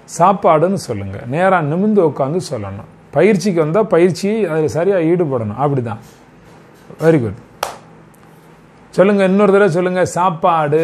சாப்பாடுன்னு சொல்லுங்க நேராக நிமிந்து உட்காந்து சொல்லணும் பயிற்சிக்கு வந்தால் பயிற்சி அதில் சரியாக ஈடுபடணும் அப்படிதான் வெரி குட் சொல்லுங்க இன்னொரு தடவை சொல்லுங்க சாப்பாடு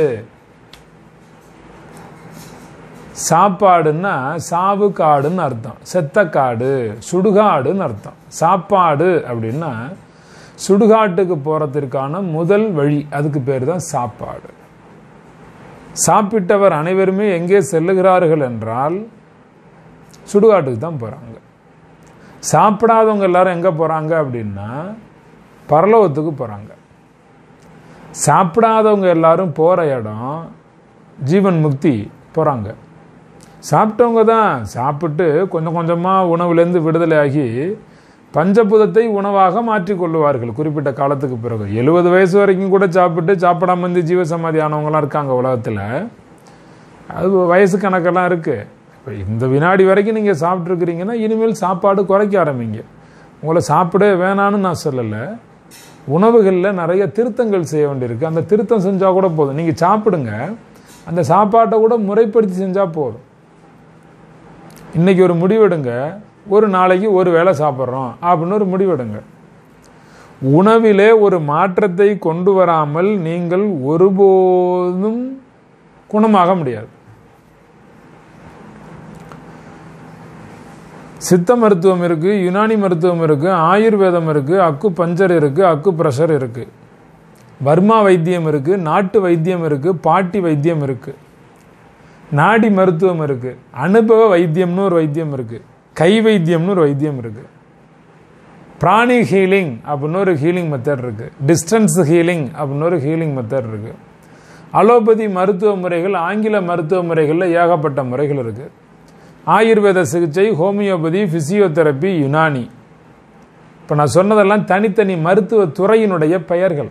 சாப்பாடுன்னா சாவு காடுன்னு அர்த்தம் செத்த காடு சுடுகாடுன்னு அர்த்தம் சாப்பாடு அப்படின்னா சுடுகாட்டுக்கு போறதற்கான முதல் வழி அதுக்கு பேர் தான் சாப்பாடு சாப்பிட்டவர் அனைவருமே எங்கே செல்லுகிறார்கள் என்றால் சுடுகாட்டுக்கு தான் போறாங்க சாப்பிடாதவங்க எல்லாரும் எங்க போறாங்க அப்படின்னா பரலோகத்துக்கு போறாங்க சாப்பிடாதவங்க எல்லாரும் போற இடம் ஜீவன் முக்தி போறாங்க சாப்பிட்டவங்க தான் சாப்பிட்டு கொஞ்சம் கொஞ்சமாக உணவுலேருந்து விடுதலை ஆகி பஞ்சபூதத்தை உணவாக மாற்றிக் கொள்ளுவார்கள் குறிப்பிட்ட காலத்துக்கு பிறகு எழுபது வயசு வரைக்கும் கூட சாப்பிட்டு சாப்பிடாம இருந்து ஜீவசமாதி ஆனவங்களாம் இருக்காங்க உலகத்தில் அது வயசு கணக்கெல்லாம் இருக்கு இப்போ இந்த வினாடி வரைக்கும் நீங்கள் சாப்பிட்ருக்கிறீங்கன்னா இனிமேல் சாப்பாடு குறைக்க ஆரம்பிங்க உங்களை சாப்பிட வேணான்னு நான் சொல்லலை உணவுகளில் நிறைய திருத்தங்கள் செய்ய வேண்டியிருக்கு அந்த திருத்தம் செஞ்சால் கூட போதும் நீங்கள் சாப்பிடுங்க அந்த சாப்பாட்டை கூட முறைப்படுத்தி செஞ்சால் போதும் இன்னைக்கு ஒரு முடிவெடுங்க ஒரு நாளைக்கு ஒரு வேளை சாப்பிட்றோம் அப்படின்னு ஒரு முடிவெடுங்க உணவிலே ஒரு மாற்றத்தை கொண்டு வராமல் நீங்கள் ஒருபோதும் குணமாக முடியாது சித்த மருத்துவம் இருக்கு யுனானி மருத்துவம் இருக்கு ஆயுர்வேதம் இருக்கு அக்கு பஞ்சர் இருக்கு அக்கு பிரஷர் இருக்கு பர்மா வைத்தியம் இருக்கு நாட்டு வைத்தியம் இருக்கு பாட்டி வைத்தியம் இருக்கு நாடி மருத்துவம் இருக்கு அனுபவ வைத்தியம்னு ஒரு வைத்தியம் இருக்கு கை வைத்தியம்னு ஒரு வைத்தியம் இருக்கு பிராணி ஹீலிங் அப்படின்னு ஒரு ஹீலிங் மெத்தட் இருக்கு டிஸ்டன்ஸ் ஹீலிங் அப்படின்னு ஒரு ஹீலிங் மெத்தட் இருக்கு அலோபதி மருத்துவ முறைகள் ஆங்கில மருத்துவ முறைகளில் ஏகப்பட்ட முறைகள் இருக்கு ஆயுர்வேத சிகிச்சை ஹோமியோபதி பிசியோதெரப்பி யுனானி இப்போ நான் சொன்னதெல்லாம் தனித்தனி மருத்துவ துறையினுடைய பெயர்கள்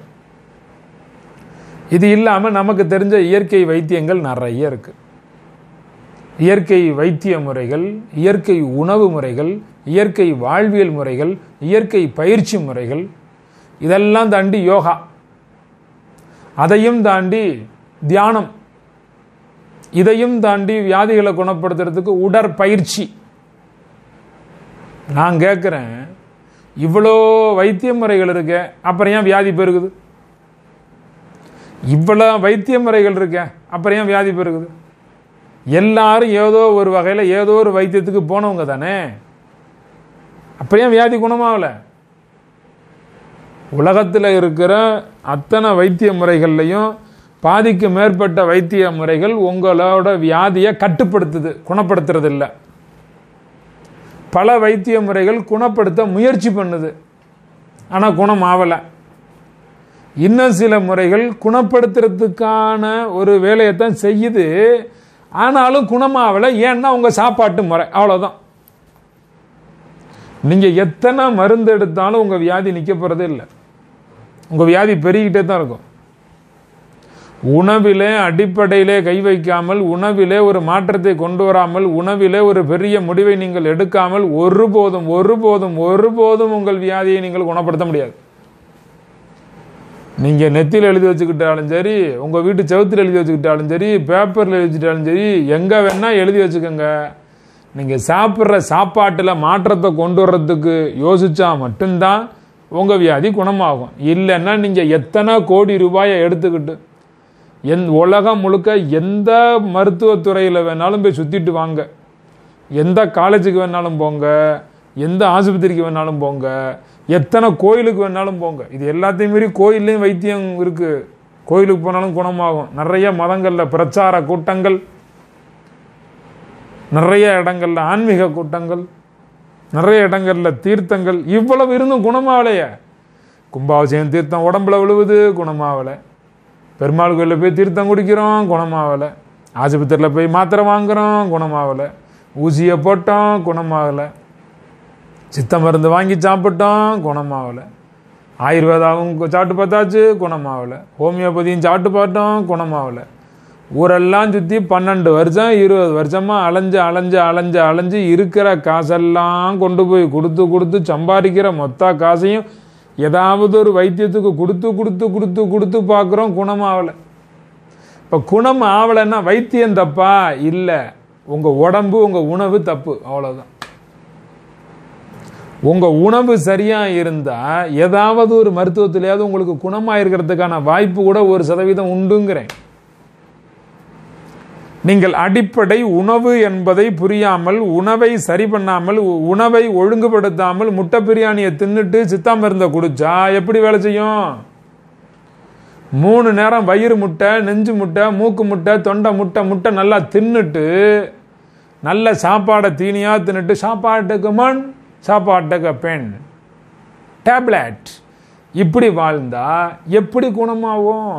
இது இல்லாமல் நமக்கு தெரிஞ்ச இயற்கை வைத்தியங்கள் நிறைய இருக்கு இயற்கை வைத்திய முறைகள் இயற்கை உணவு முறைகள் இயற்கை வாழ்வியல் முறைகள் இயற்கை பயிற்சி முறைகள் இதெல்லாம் தாண்டி யோகா அதையும் தாண்டி தியானம் இதையும் தாண்டி வியாதிகளை குணப்படுத்துறதுக்கு உடற்பயிற்சி நான் கேட்குறேன் இவ்வளோ வைத்திய முறைகள் இருக்க அப்புறம் ஏன் வியாதி பெருகுது இவ்வளோ வைத்திய முறைகள் இருக்க அப்புறம் ஏன் வியாதி பெருகுது எல்லாரும் ஏதோ ஒரு வகையில் ஏதோ ஒரு வைத்தியத்துக்கு போனவங்க தானே அப்புறம் ஏன் வியாதி குணமாகல உலகத்தில் இருக்கிற அத்தனை வைத்திய முறைகள்லையும் பாதிக்கு மேற்பட்ட வைத்திய முறைகள் உங்களோட வியாதியை கட்டுப்படுத்துது குணப்படுத்துறது இல்லை பல வைத்திய முறைகள் குணப்படுத்த முயற்சி பண்ணுது ஆனால் குணம் ஆகலை இன்னும் சில முறைகள் குணப்படுத்துறதுக்கான ஒரு வேலையை தான் செய்யுது ஆனாலும் குணமாகலை ஏன்னா உங்கள் சாப்பாட்டு முறை அவ்வளோதான் நீங்கள் எத்தனை மருந்து எடுத்தாலும் உங்கள் வியாதி நிற்க போகிறதே இல்லை உங்கள் வியாதி பெருகிட்டே தான் இருக்கும் உணவிலே அடிப்படையிலே கை வைக்காமல் உணவிலே ஒரு மாற்றத்தை கொண்டு வராமல் உணவிலே ஒரு பெரிய முடிவை நீங்கள் எடுக்காமல் ஒருபோதும் ஒருபோதும் ஒருபோதும் உங்கள் வியாதியை நீங்கள் குணப்படுத்த முடியாது நீங்க நெத்தியில் எழுதி வச்சுக்கிட்டாலும் சரி உங்க வீட்டு செவுத்தில் எழுதி வச்சுக்கிட்டாலும் சரி பேப்பர்ல எழுதி வச்சுக்கிட்டாலும் சரி எங்க வேணா எழுதி வச்சுக்கோங்க நீங்க சாப்பிட்ற சாப்பாட்டுல மாற்றத்தை கொண்டு வர்றதுக்கு யோசிச்சா மட்டும்தான் உங்க வியாதி குணமாகும் இல்லைன்னா நீங்க எத்தனை கோடி ரூபாயை எடுத்துக்கிட்டு எந் உலகம் முழுக்க எந்த மருத்துவத்துறையில் வேணாலும் போய் சுற்றிட்டு வாங்க எந்த காலேஜுக்கு வேணாலும் போங்க எந்த ஆஸ்பத்திரிக்கு வேணாலும் போங்க எத்தனை கோயிலுக்கு வேணாலும் போங்க இது எல்லாத்தையும் மீறி கோயில்லையும் வைத்தியம் இருக்கு கோயிலுக்கு போனாலும் குணமாகும் நிறைய மதங்கள்ல பிரச்சார கூட்டங்கள் நிறைய இடங்கள்ல ஆன்மீக கூட்டங்கள் நிறைய இடங்கள்ல தீர்த்தங்கள் இவ்வளவு இருந்தும் குணமாகலையே கும்பாபிஷேகம் தீர்த்தம் உடம்புல விழுவுது குணமாகலை பெருமாள் கோயிலில் போய் தீர்த்தம் குடிக்கிறோம் குணமாகலை ஆஸ்பத்திரியில் போய் மாத்திரை வாங்குறோம் குணமாகலை ஊசியை போட்டோம் குணமாகலை சித்த மருந்து வாங்கி சாப்பிட்டோம் குணமாகலை ஆயுர்வேதாவும் சாப்பிட்டு பார்த்தாச்சு குணமாகலை ஹோமியோபதியும் சாப்பிட்டு பார்த்தோம் குணமாகலை ஊரெல்லாம் சுற்றி பன்னெண்டு வருஷம் இருபது வருஷமாக அலைஞ்சு அலைஞ்சு அலைஞ்சு அலைஞ்சு இருக்கிற காசெல்லாம் கொண்டு போய் கொடுத்து கொடுத்து சம்பாதிக்கிற மொத்த காசையும் ஏதாவது ஒரு வைத்தியத்துக்கு கொடுத்து கொடுத்து கொடுத்து கொடுத்து பார்க்குறோம் குணம் ஆகலை இப்போ குணம் ஆகலைன்னா வைத்தியம் தப்பா இல்லை உங்கள் உடம்பு உங்கள் உணவு தப்பு அவ்வளோதான் உங்கள் உணவு சரியாக இருந்தால் ஏதாவது ஒரு மருத்துவத்திலேயாவது உங்களுக்கு குணமாக இருக்கிறதுக்கான வாய்ப்பு கூட ஒரு சதவீதம் உண்டுங்கிறேன் நீங்கள் அடிப்படை உணவு என்பதை புரியாமல் உணவை சரி பண்ணாமல் உ- உணவை ஒழுங்குபடுத்தாமல் முட்டை பிரியாணியை தின்னுட்டு சித்தாமருந்தை குடிச்சா எப்படி வேலை செய்யும் மூணு நேரம் வயிறு முட்டை நெஞ்சு முட்டை மூக்கு முட்டை தொண்டை முட்டை முட்டை நல்லா தின்னுட்டு நல்ல சாப்பாடை தீனியாக தின்னுட்டு சாப்பாட்டுக்கு மண் சாப்பாட்டுக்கு பெண் டேப்லெட் இப்படி வாழ்ந்தா எப்படி குணமாகும்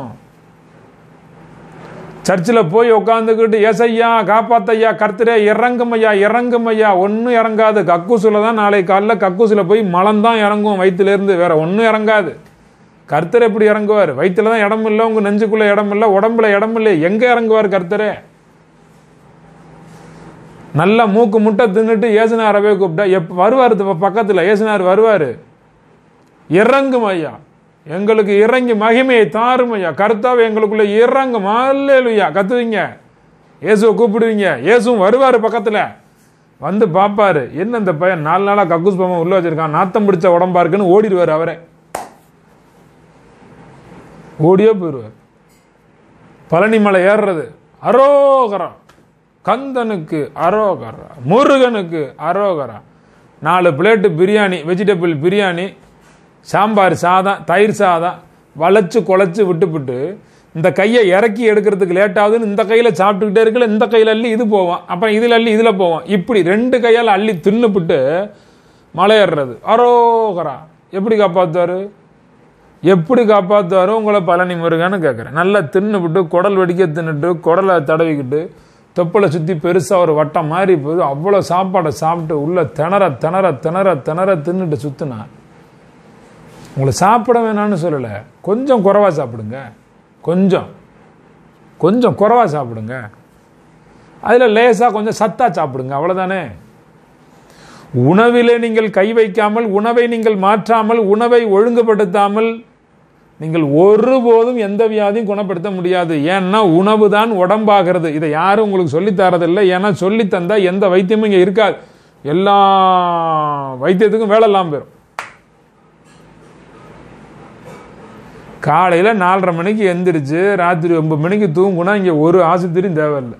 சர்ச்சில் போய் உட்காந்துக்கிட்டு ஏசையா காப்பாத்தையா கர்த்தரே இறங்குமையா இறங்குமையா ஒன்றும் இறங்காது கக்கூசில் தான் நாளை காலைல கக்கூசில் போய் மலம்தான் இறங்கும் வயிற்றுலேருந்து வேற ஒன்றும் இறங்காது கர்த்தர் எப்படி இறங்குவார் வயிற்றுல தான் இடம் இல்லை உங்கள் நெஞ்சுக்குள்ள இடம் இல்லை உடம்புல இடம் இல்லை எங்கே இறங்குவார் கர்த்தரே நல்லா மூக்கு முட்டை தின்னுட்டு ஏசுனாரவே கூப்பிட்டா எப்போ வருவார் பக்கத்தில் ஏசுனார் வருவார் இறங்கும் ஐயா எங்களுக்கு இறங்கி மகிமையை தாரும் ஐயா கர்த்தாவே எங்களுக்குள்ள இறங்கும் அல்லேலுயா கத்துவீங்க இயேசுவை கூப்பிடுவீங்க இயேசுவும் வருவார் பக்கத்தில் வந்து பார்ப்பாரு என்ன இந்த பையன் நாலு நாளாக கக்கூஸ் பொம்மை உள்ள வச்சிருக்கான் நாத்தம் பிடிச்ச உடம்பா இருக்குன்னு ஓடிடுவார் அவரே ஓடியே போயிடுவார் பழனி மலை ஏறுறது அரோகரா கந்தனுக்கு அரோகரா முருகனுக்கு அரோகரா நாலு பிளேட்டு பிரியாணி வெஜிடபிள் பிரியாணி சாம்பார் சாதம் தயிர் சாதம் வளைச்சு குழச்சு விட்டுப்புட்டு இந்த கையை இறக்கி எடுக்கிறதுக்கு லேட் ஆகுதுன்னு இந்த கையில் சாப்பிட்டுக்கிட்டே இருக்கல இந்த கையில் அள்ளி இது போவோம் அப்புறம் இதில் அள்ளி இதில் போவோம் இப்படி ரெண்டு கையால் அள்ளி தின்னுபிட்டு மலை ஏறுறது அரோகரா எப்படி காப்பாற்றுவார் எப்படி காப்பாற்றுவாரோ உங்களை பழனி முருகன்னு கேட்குறேன் நல்லா தின்னுபிட்டு குடல் வெடிக்க தின்னுட்டு குடலை தடவிக்கிட்டு தொப்பலை சுற்றி பெருசாக ஒரு வட்டம் மாதிரி போகுது அவ்வளோ சாப்பாடை சாப்பிட்டு உள்ள திணற திணற திணற திணற தின்னுட்டு சுற்றுனா உங்களை சாப்பிட வேணாம்னு சொல்லலை கொஞ்சம் குறைவா சாப்பிடுங்க கொஞ்சம் கொஞ்சம் குறைவா சாப்பிடுங்க அதில் லேசாக கொஞ்சம் சத்தா சாப்பிடுங்க அவ்வளோதானே உணவிலே நீங்கள் கை வைக்காமல் உணவை நீங்கள் மாற்றாமல் உணவை ஒழுங்குபடுத்தாமல் நீங்கள் ஒருபோதும் எந்த வியாதியும் குணப்படுத்த முடியாது ஏன்னா உணவு தான் உடம்பாகிறது இதை யாரும் உங்களுக்கு சொல்லித் தரதில்லை ஏன்னா சொல்லி தந்தா எந்த வைத்தியமும் இங்கே இருக்காது எல்லா வைத்தியத்துக்கும் வேலை இல்லாமல் போயிடும் காலையில் நாலரை மணிக்கு எந்திரிச்சு ராத்திரி ஒன்பது மணிக்கு தூங்குனா இங்கே ஒரு ஆஸ்பத்திரியும் தேவையில்லை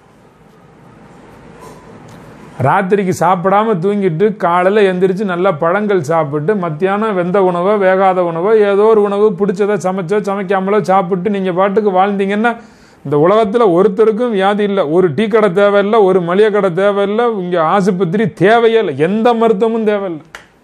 ராத்திரிக்கு சாப்பிடாம தூங்கிட்டு காலையில் எந்திரிச்சு நல்லா பழங்கள் சாப்பிட்டு மத்தியானம் வெந்த உணவோ வேகாத உணவோ ஏதோ ஒரு உணவு பிடிச்சதை சமைச்சோ சமைக்காமலோ சாப்பிட்டு நீங்கள் பாட்டுக்கு வாழ்ந்தீங்கன்னா இந்த உலகத்தில் ஒருத்தருக்கும் வியாதி இல்லை ஒரு டீ கடை தேவையில்லை ஒரு மளிகை கடை தேவையில்லை இங்கே ஆஸ்பத்திரி தேவையே இல்லை எந்த மருத்துவமும் தேவையில்லை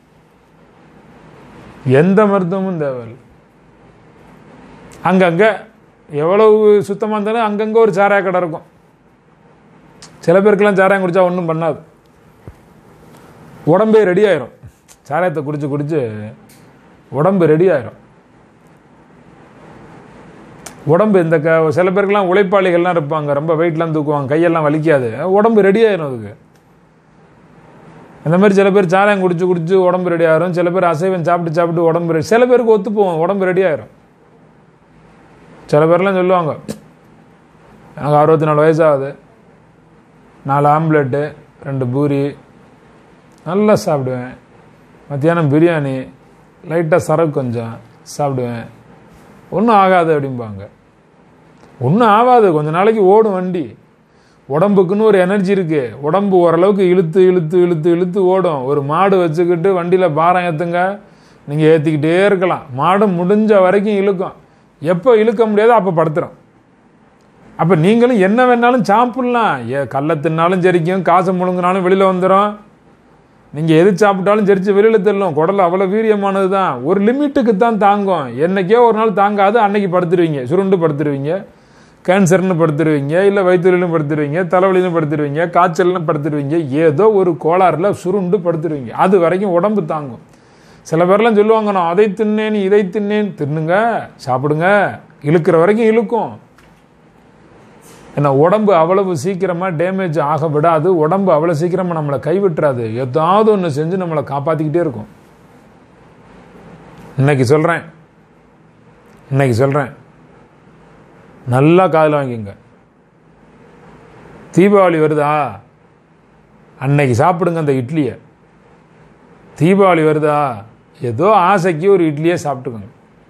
எந்த மருத்துவமும் தேவையில்லை அங்கங்கே எவ்வளவு சுத்தமாக இருந்தாலும் அங்கங்கே ஒரு சாராய கடை இருக்கும் சில பேருக்கெல்லாம் சாராயம் குடிச்சா ஒன்றும் பண்ணாது உடம்பே ரெடி ஆயிரும் சாராயத்தை குடிச்சு குடிச்சு உடம்பு ரெடி ஆயிரும் உடம்பு இந்த க சில பேருக்கெல்லாம் உழைப்பாளிகள்லாம் இருப்பாங்க ரொம்ப வெயிட்லாம் தூக்குவாங்க கையெல்லாம் வலிக்காது உடம்பு ரெடி ஆயிரும் அதுக்கு இந்த மாதிரி சில பேர் சாராயம் குடிச்சு குடிச்சு உடம்பு ரெடி ஆயிரும் சில பேர் அசைவம் சாப்பிட்டு சாப்பிட்டு உடம்பு ரெடி சில பேருக்கு ஒத்து போவோம் உடம்பு ரெடி ஆயிரும் சில பேர்லாம் சொல்லுவாங்க எனக்கு அறுபத்தி நாலு வயசாகுது நாலு ஆம்லெட்டு ரெண்டு பூரி நல்லா சாப்பிடுவேன் மத்தியானம் பிரியாணி லைட்டாக சரக்கு கொஞ்சம் சாப்பிடுவேன் ஒன்றும் ஆகாது அப்படிம்பாங்க ஒன்றும் ஆகாது கொஞ்ச நாளைக்கு ஓடும் வண்டி உடம்புக்குன்னு ஒரு எனர்ஜி இருக்கு உடம்பு ஓரளவுக்கு இழுத்து இழுத்து இழுத்து இழுத்து ஓடும் ஒரு மாடு வச்சுக்கிட்டு வண்டியில் பாரம் ஏற்றுங்க நீங்கள் ஏற்றிக்கிட்டே இருக்கலாம் மாடு முடிஞ்ச வரைக்கும் இழுக்கும் எப்போ இழுக்க முடியாதோ அப்போ படுத்துரும் அப்போ நீங்களும் என்ன வேணாலும் சாப்பிட்லாம் ஏ கல்லை தின்னாலும் ஜெரிக்கும் காசை முழுங்கினாலும் வெளியில் வந்துடும் நீங்கள் எது சாப்பிட்டாலும் ஜெரிச்சு வெளியில் தள்ளும் குடல் அவ்வளோ வீரியமானது தான் ஒரு லிமிட்டுக்கு தான் தாங்கும் என்னைக்கோ ஒரு நாள் தாங்காது அன்னைக்கு படுத்துருவீங்க சுருண்டு படுத்துருவீங்க கேன்சர்னு படுத்துருவீங்க இல்லை வயிற்றுலையும் படுத்துருவீங்க தலைவலியும் படுத்துருவீங்க காய்ச்சல்னு படுத்துருவீங்க ஏதோ ஒரு கோளாறில் சுருண்டு படுத்துருவீங்க அது வரைக்கும் உடம்பு தாங்கும் சில பேர்லாம் சொல்லுவாங்க நான் அதை தின்னேன் இதை தின்னேன் தின்னுங்க சாப்பிடுங்க இழுக்கிற வரைக்கும் இழுக்கும் ஏன்னா உடம்பு அவ்வளவு சீக்கிரமாக டேமேஜ் ஆக விடாது உடம்பு அவ்வளோ சீக்கிரமாக நம்மளை கைவிட்டுறாது ஏதாவது ஒன்று செஞ்சு நம்மளை காப்பாற்றிக்கிட்டே இருக்கும் இன்னைக்கு சொல்கிறேன் இன்னைக்கு சொல்கிறேன் நல்லா காதில் வாங்கிங்க தீபாவளி வருதா அன்னைக்கு சாப்பிடுங்க அந்த இட்லியை தீபாவளி வருதா ஏதோ ஆசைக்கு ஒரு இட்லியே சாப்பிட்டுக்கோங்க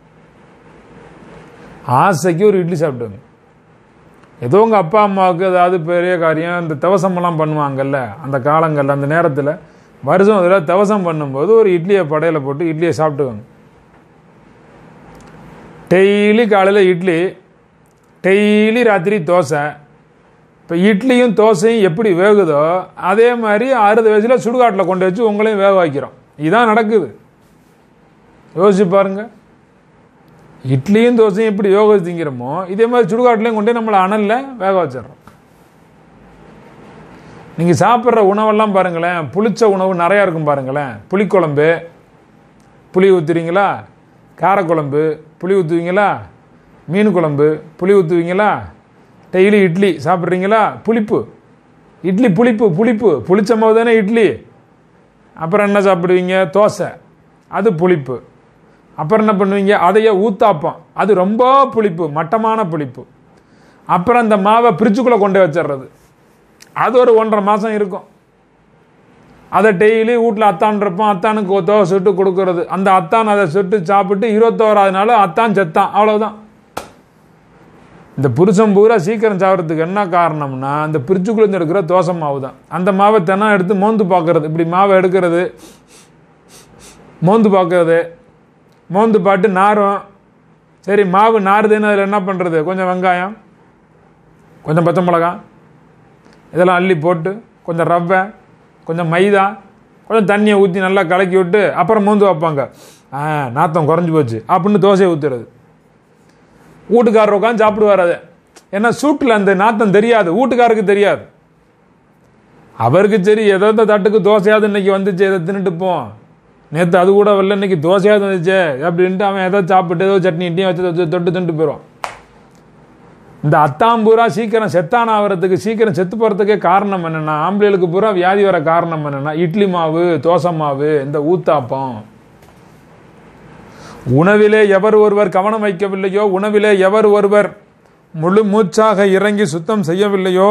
ஆசைக்கு ஒரு இட்லி சாப்பிட்டுங்க ஏதோ உங்கள் அப்பா அம்மாவுக்கு ஏதாவது பெரிய காரியம் இந்த தவசமெல்லாம் பண்ணுவாங்கல்ல அந்த காலங்களில் அந்த நேரத்தில் வருஷம் இதில் தவசம் பண்ணும்போது ஒரு இட்லியை படையில போட்டு இட்லியை சாப்பிட்டுக்கோங்க டெய்லி காலையில் இட்லி டெய்லி ராத்திரி தோசை இப்போ இட்லியும் தோசையும் எப்படி வேகுதோ அதே மாதிரி அறுபது வயசில் சுடுகாட்டில் கொண்டு வச்சு உங்களையும் வேக வைக்கிறோம் இதான் நடக்குது யோசிச்சு பாருங்க இட்லியும் தோசையும் எப்படி யோக திங்கிறோமோ இதே மாதிரி சுடுகாட்டிலையும் கொண்டு போய் நம்மளை அனலில் வேக வச்சிடறோம் நீங்கள் சாப்பிட்ற உணவெல்லாம் பாருங்களேன் புளிச்ச உணவு நிறையா இருக்கும் பாருங்களேன் புளிக்குழம்பு புளி ஊற்றுறீங்களா காரக்குழம்பு புளி ஊற்றுவீங்களா மீன் குழம்பு புளி ஊற்றுவீங்களா டெய்லி இட்லி சாப்பிட்றீங்களா புளிப்பு இட்லி புளிப்பு புளிப்பு புளிச்ச மாவு தானே இட்லி அப்புறம் என்ன சாப்பிடுவீங்க தோசை அது புளிப்பு அப்புறம் என்ன பண்ணுவீங்க அதையே ஊத்தாப்பம் அது ரொம்ப புளிப்பு மட்டமான புளிப்பு அப்புறம் அந்த மாவை ஃப்ரிட்ஜுக்குள்ளே கொண்டு வச்சிடுறது அது ஒரு ஒன்றரை மாதம் இருக்கும் அதை டெய்லி வீட்டில் அத்தான் இருப்போம் அத்தானுக்கு தோசை சுட்டு கொடுக்கறது அந்த அத்தான் அதை சுட்டு சாப்பிட்டு இருபத்தோராது நாள் அத்தான் செத்தான் அவ்வளவுதான் இந்த புருஷன் பூரா சீக்கிரம் சாப்பிட்றதுக்கு என்ன காரணம்னா அந்த பிரிச்சுக்குள்ளேருந்து எடுக்கிற தோசை மாவு தான் அந்த மாவை தினம் எடுத்து மோந்து பார்க்கறது இப்படி மாவை எடுக்கிறது மோந்து பார்க்கறது மோந்து பாட்டு நாரும் சரி மாவு நாறுதுன்னு அதில் என்ன பண்ணுறது கொஞ்சம் வெங்காயம் கொஞ்சம் பச்சை மிளகாய் இதெல்லாம் அள்ளி போட்டு கொஞ்சம் ரவை கொஞ்சம் மைதா கொஞ்சம் தண்ணியை ஊற்றி நல்லா கலக்கி விட்டு அப்புறம் மோந்து வைப்பாங்க ஆ நாத்தம் குறைஞ்சி போச்சு அப்படின்னு தோசையை ஊற்றுறது வீட்டுக்காரர் உட்காந்து சாப்பிடுவார் அதை ஏன்னா சூட்டில் அந்த நாத்தம் தெரியாது வீட்டுக்காருக்கு தெரியாது அவருக்கு சரி ஏதோ இந்த தட்டுக்கு தோசையாவது இன்னைக்கு வந்துச்சு எதை தின்னுட்டு போம் நேற்று அது கூட வரல இன்னைக்கு தோசையாவது வந்துச்சு அப்படின்ட்டு அவன் ஏதோ சாப்பிட்டு ஏதோ சட்னி இட்டியும் வச்சு தொட்டு தொட்டு தின்ட்டு போயிடுவான் இந்த அத்தாம் பூரா சீக்கிரம் செத்தான் ஆகிறதுக்கு சீக்கிரம் செத்து போகிறதுக்கே காரணம் என்னென்னா ஆம்பளைகளுக்கு பூரா வியாதி வர காரணம் என்னென்னா இட்லி மாவு தோசை மாவு இந்த ஊத்தாப்பம் உணவிலே எவர் ஒருவர் கவனம் வைக்கவில்லையோ உணவிலே எவர் ஒருவர் முழு மூச்சாக இறங்கி சுத்தம் செய்யவில்லையோ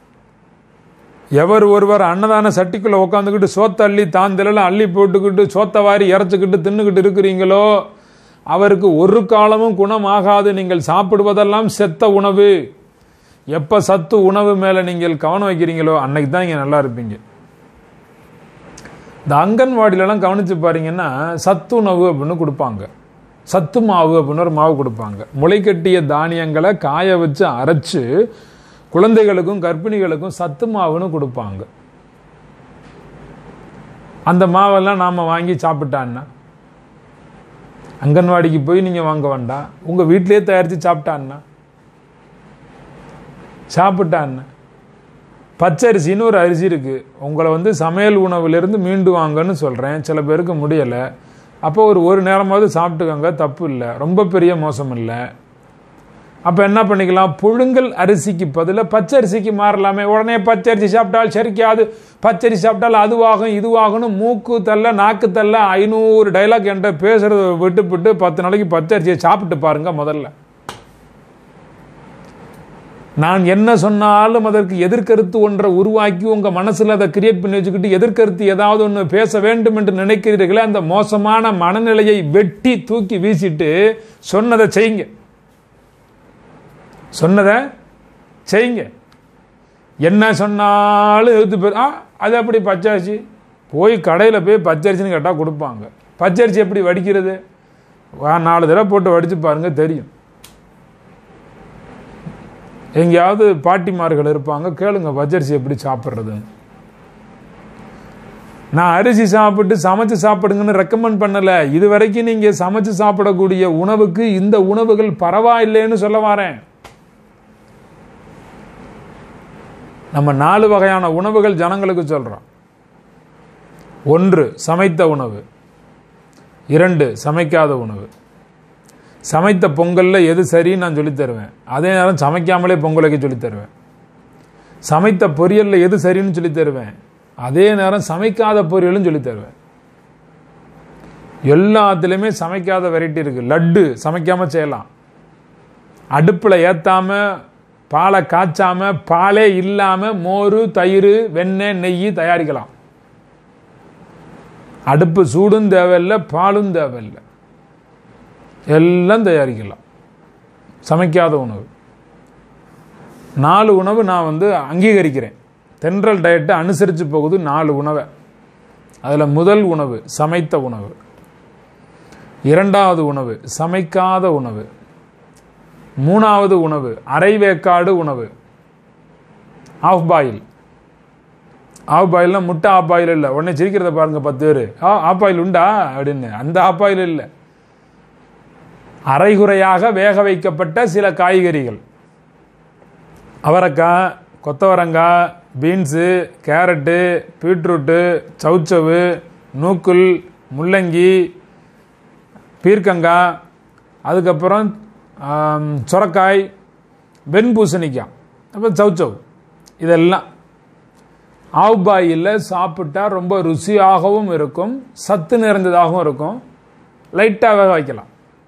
எவர் ஒருவர் அன்னதான சட்டிக்குள்ள உட்காந்துக்கிட்டு சோத்த அள்ளி தான் திரள அள்ளி போட்டுக்கிட்டு சோத்த வாரி இறச்சிக்கிட்டு தின்னுக்கிட்டு இருக்கிறீங்களோ அவருக்கு ஒரு காலமும் குணமாகாது நீங்கள் சாப்பிடுவதெல்லாம் செத்த உணவு எப்ப சத்து உணவு மேல நீங்கள் கவனம் வைக்கிறீங்களோ அன்னைக்கு தான் இங்க நல்லா இருப்பீங்க இந்த அங்கன்வாடியிலலாம் கவனிச்சு பாருங்கன்னா சத்து உணவு அப்படின்னு கொடுப்பாங்க சத்து மாவு அப்படின்னு ஒரு மாவு கொடுப்பாங்க முளைக்கட்டிய தானியங்களை காய வச்சு அரைச்சு குழந்தைகளுக்கும் கர்ப்பிணிகளுக்கும் சத்து மாவுன்னு கொடுப்பாங்க அந்த மாவெல்லாம் நாம் வாங்கி சாப்பிட்டான்னா அங்கன்வாடிக்கு போய் நீங்கள் வாங்க வேண்டாம் உங்கள் வீட்டிலேயே தயாரித்து சாப்பிட்டான்னா சாப்பிட்டான்னா பச்சரிசின்னு ஒரு அரிசி இருக்குது உங்களை வந்து சமையல் உணவுலேருந்து மீண்டு வாங்கன்னு சொல்கிறேன் சில பேருக்கு முடியலை அப்போ ஒரு ஒரு நேரமாவது சாப்பிட்டுக்கோங்க தப்பு இல்லை ரொம்ப பெரிய மோசம் இல்லை அப்போ என்ன பண்ணிக்கலாம் புழுங்கல் அரிசிக்கு பதிலாக பச்சரிசிக்கு மாறலாமே உடனே பச்சரிசி சாப்பிட்டால் சரிக்காது பச்சரிசி சாப்பிட்டால் அதுவாகும் இதுவாகும்னு மூக்கு தள்ள நாக்கு தள்ள ஐநூறு டைலாக் என்கிட்ட பேசுறத விட்டுவிட்டு பத்து நாளைக்கு பச்சரிசியை சாப்பிட்டு பாருங்க முதல்ல நான் என்ன சொன்னாலும் அதற்கு எதிர்கருத்து ஒன்றை உருவாக்கி உங்க மனசுல அதை கிரியேட் பண்ணி வச்சுக்கிட்டு எதிர்கருத்து ஏதாவது ஒன்று பேச வேண்டும் என்று நினைக்கிறீர்களே அந்த மோசமான மனநிலையை வெட்டி தூக்கி வீசிட்டு சொன்னதை செய்யுங்க சொன்னதை செய்யுங்க என்ன சொன்னாலும் எதிர்த்து பேர் ஆ அது அப்படி பச்சரிசி போய் கடையில் போய் பச்சரிசின்னு கேட்டால் கொடுப்பாங்க பச்சரிசி எப்படி வடிக்கிறது வா, நாலு தடவை போட்டு வடித்து பாருங்க தெரியும் எங்கேயாவது பாட்டிமார்கள் இருப்பாங்க கேளுங்க பச்சரிசி எப்படி சாப்பிட்றதுன்னு நான் அரிசி சாப்பிட்டு சமைச்சு சாப்பிடுங்கன்னு ரெக்கமெண்ட் பண்ணல இது வரைக்கும் நீங்க சமைச்சு சாப்பிடக்கூடிய உணவுக்கு இந்த உணவுகள் பரவாயில்லைன்னு சொல்ல வரேன் நம்ம நாலு வகையான உணவுகள் ஜனங்களுக்கு சொல்றோம் ஒன்று சமைத்த உணவு இரண்டு சமைக்காத உணவு சமைத்த பொங்கல்ல எது சரின்னு நான் சொல்லித் தருவேன் அதே நேரம் சமைக்காமலே பொங்கல் வைக்க சொல்லித் தருவேன் சமைத்த பொரியல்ல எது சரின்னு சொல்லித் தருவேன் அதே நேரம் சமைக்காத பொரியலும் சொல்லித் தருவேன் எல்லாத்துலேயுமே சமைக்காத வெரைட்டி இருக்கு லட்டு சமைக்காம செய்யலாம் அடுப்பில் ஏத்தாம பாலை காய்ச்சாம பாலே இல்லாம மோர் தயிர் வெண்ணெய் நெய் தயாரிக்கலாம் அடுப்பு சூடும் தேவையில்லை பாலும் தேவையில்லை எல்லாம் தயாரிக்கலாம் சமைக்காத உணவு நாலு உணவு நான் வந்து அங்கீகரிக்கிறேன் தென்றல் டயட்டை அனுசரித்து போகுது நாலு உணவை அதில் முதல் உணவு சமைத்த உணவு இரண்டாவது உணவு சமைக்காத உணவு மூணாவது உணவு அரைவேக்காடு உணவு ஆஃப் பாயில் ஆஃப் பாயில்னா முட்டை ஆஃப் பாயில் இல்லை உடனே சிரிக்கிறத பாருங்க பத்து பேர் ஆ ஆஃப் பாயில் உண்டா அப்படின்னு அந்த ஆஃப் பாயில் இல்லை அரைகுறையாக வேக வைக்கப்பட்ட சில காய்கறிகள் அவரைக்காய் கொத்தவரங்காய் பீன்ஸு கேரட்டு பீட்ரூட்டு சவுச்சவு நூக்குல் முள்ளங்கி பீர்க்கங்காய் அதுக்கப்புறம் ஆம், சுரக்காய் வெண்பூசணிக்காய் அப்புறம் சவுச்சவ் இதெல்லாம் ஆவ்பாயில் சாப்பிட்டா ரொம்ப ருசியாகவும் இருக்கும் சத்து நிறைந்ததாகவும் இருக்கும் லைட்டாக வேக வைக்கலாம்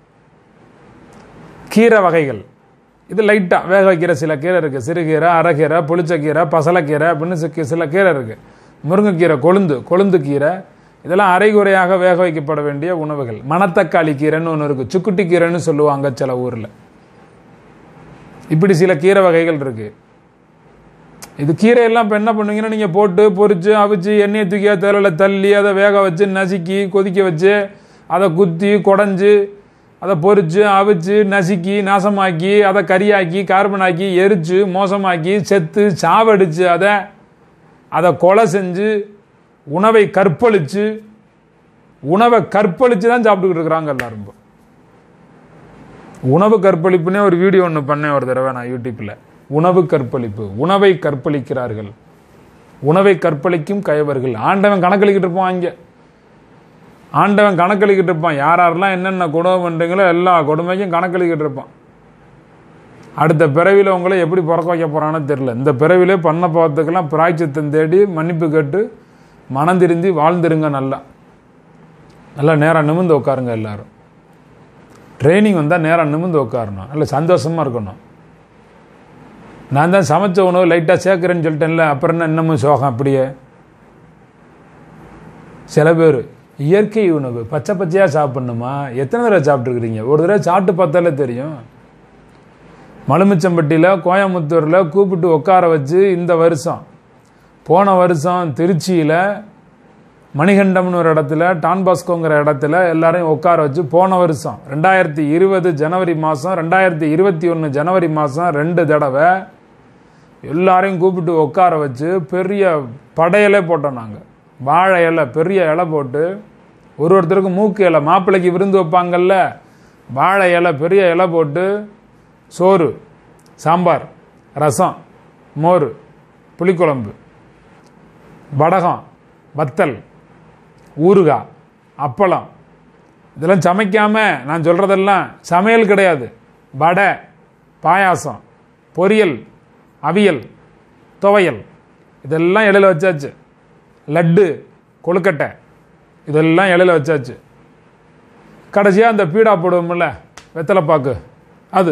கீரை வகைகள் இது லைட்டாக வேக வைக்கிற சில கீரை இருக்குது சிறுகீரை அரைக்கீரை புளிச்சக்கீரை பசலைக்கீரை அப்படின்னு சி- சில கீரை இருக்குது முருங்கைக்கீரை கொழுந்து கொழுந்து கீரை இதெல்லாம் அரைகுறையாக வேக வைக்கப்பட வேண்டிய உணவுகள் மணத்தக்காளி கீரைன்னு ஒன்று இருக்குது சுக்குட்டி கீரைன்னு சொல்லுவாங்க சில ஊரில் இப்படி சில கீரை வகைகள் இருக்குது இது கீரையெல்லாம் இப்போ என்ன பண்ணுவீங்கன்னா நீங்கள் போட்டு பொரிச்சு அவிச்சு எண்ணெயை தூக்கி தேலில் தள்ளி அதை வேக வச்சு நசுக்கி கொதிக்க வச்சு அதை குத்தி குடஞ்சி அதை பொரிச்சு அவிச்சு நசுக்கி நாசமாக்கி அதை கறியாக்கி கார்பனாக்கி எரிச்சு மோசமாக்கி செத்து சாவடிச்சு அதை அதை கொலை செஞ்சு உணவை கற்பழிச்சு உணவை கற்பழிச்சு தான் சாப்பிட்டுக்கிட்டு இருக்கிறாங்க எல்லாரும் இப்போ. உணவு கற்பழிப்புனே ஒரு வீடியோ ஒன்று பண்ணேன் ஒரு தடவை நான் யூடியூப்பில் உணவு கற்பழிப்பு உணவை கற்பழிக்கிறார்கள் உணவை கற்பழிக்கும் கயவர்கள் ஆண்டவன் கணக்களிக்கிட்டு இருப்பான் இங்கே ஆண்டவன் கணக்களிக்கிட்டு இருப்பான் யார் யாரெல்லாம் என்னென்ன கொடுமை பண்ணுறீங்களோ எல்லா கொடுமைக்கும் கணக்களிக்கிட்டு இருப்பான் அடுத்த பிறவியில் உங்களை எப்படி பிறக்க வைக்க போகிறான்னு தெரில இந்த பிறவிலே பண்ண பாவத்துக்கெல்லாம் பிராய்ச்சித்தம் தேடி மன்னிப்பு கேட்டு மனம் திருந்தி வாழ்ந்துருங்க நல்லா நல்லா நேராக நிமிர்ந்து உட்காருங்க எல்லாரும் ட்ரைனிங் வந்தால் நேராக நிமிர்ந்து உட்காரணும் நல்ல சந்தோஷமாக இருக்கணும் நான் தான் சமைச்ச உணவு லைட்டாக சேர்க்குறேன்னு சொல்லிட்டேன்ல அப்புறம் என்ன இன்னமும் சோகம் அப்படியே சில பேர் இயற்கை உணவு பச்சை பச்சையாக சாப்பிடணுமா எத்தனை தடவை சாப்பிட்ருக்குறீங்க ஒரு தடவை சாப்பிட்டு பார்த்தாலே தெரியும் மலுமிச்சம்பட்டியில் கோயம்புத்தூரில் கூப்பிட்டு உட்கார வச்சு இந்த வருஷம் போன வருஷம் திருச்சியில் மணிகண்டம்னு ஒரு இடத்துல டான்பாஸ்கோங்கிற இடத்துல எல்லாரையும் உட்கார வச்சு போன வருஷம் ரெண்டாயிரத்தி இருபது ஜனவரி மாதம் ரெண்டாயிரத்தி இருபத்தி ஒன்று ஜனவரி மாதம் ரெண்டு தடவை எல்லாரையும் கூப்பிட்டு உட்கார வச்சு பெரிய படையலே போட்டோம் நாங்கள் வாழை இலை பெரிய இலை போட்டு ஒரு ஒருத்தருக்கு மூக்கு இலை மாப்பிள்ளைக்கு விருந்து வைப்பாங்கல்ல வாழை இலை பெரிய இலை போட்டு சோறு சாம்பார் ரசம் மோர் புளிக்குழம்பு வடகம் வத்தல் ஊறுகாய் அப்பளம் இதெல்லாம் சமைக்காம நான் சொல்றதெல்லாம் சமையல் கிடையாது வடை பாயாசம் பொரியல் அவியல் துவையல் இதெல்லாம் இலையில வச்சாச்சு லட்டு கொழுக்கட்டை இதெல்லாம் இலையில வச்சாச்சு கடைசியாக அந்த பீடா போடுவோம்ல வெத்தலைப்பாக்கு அது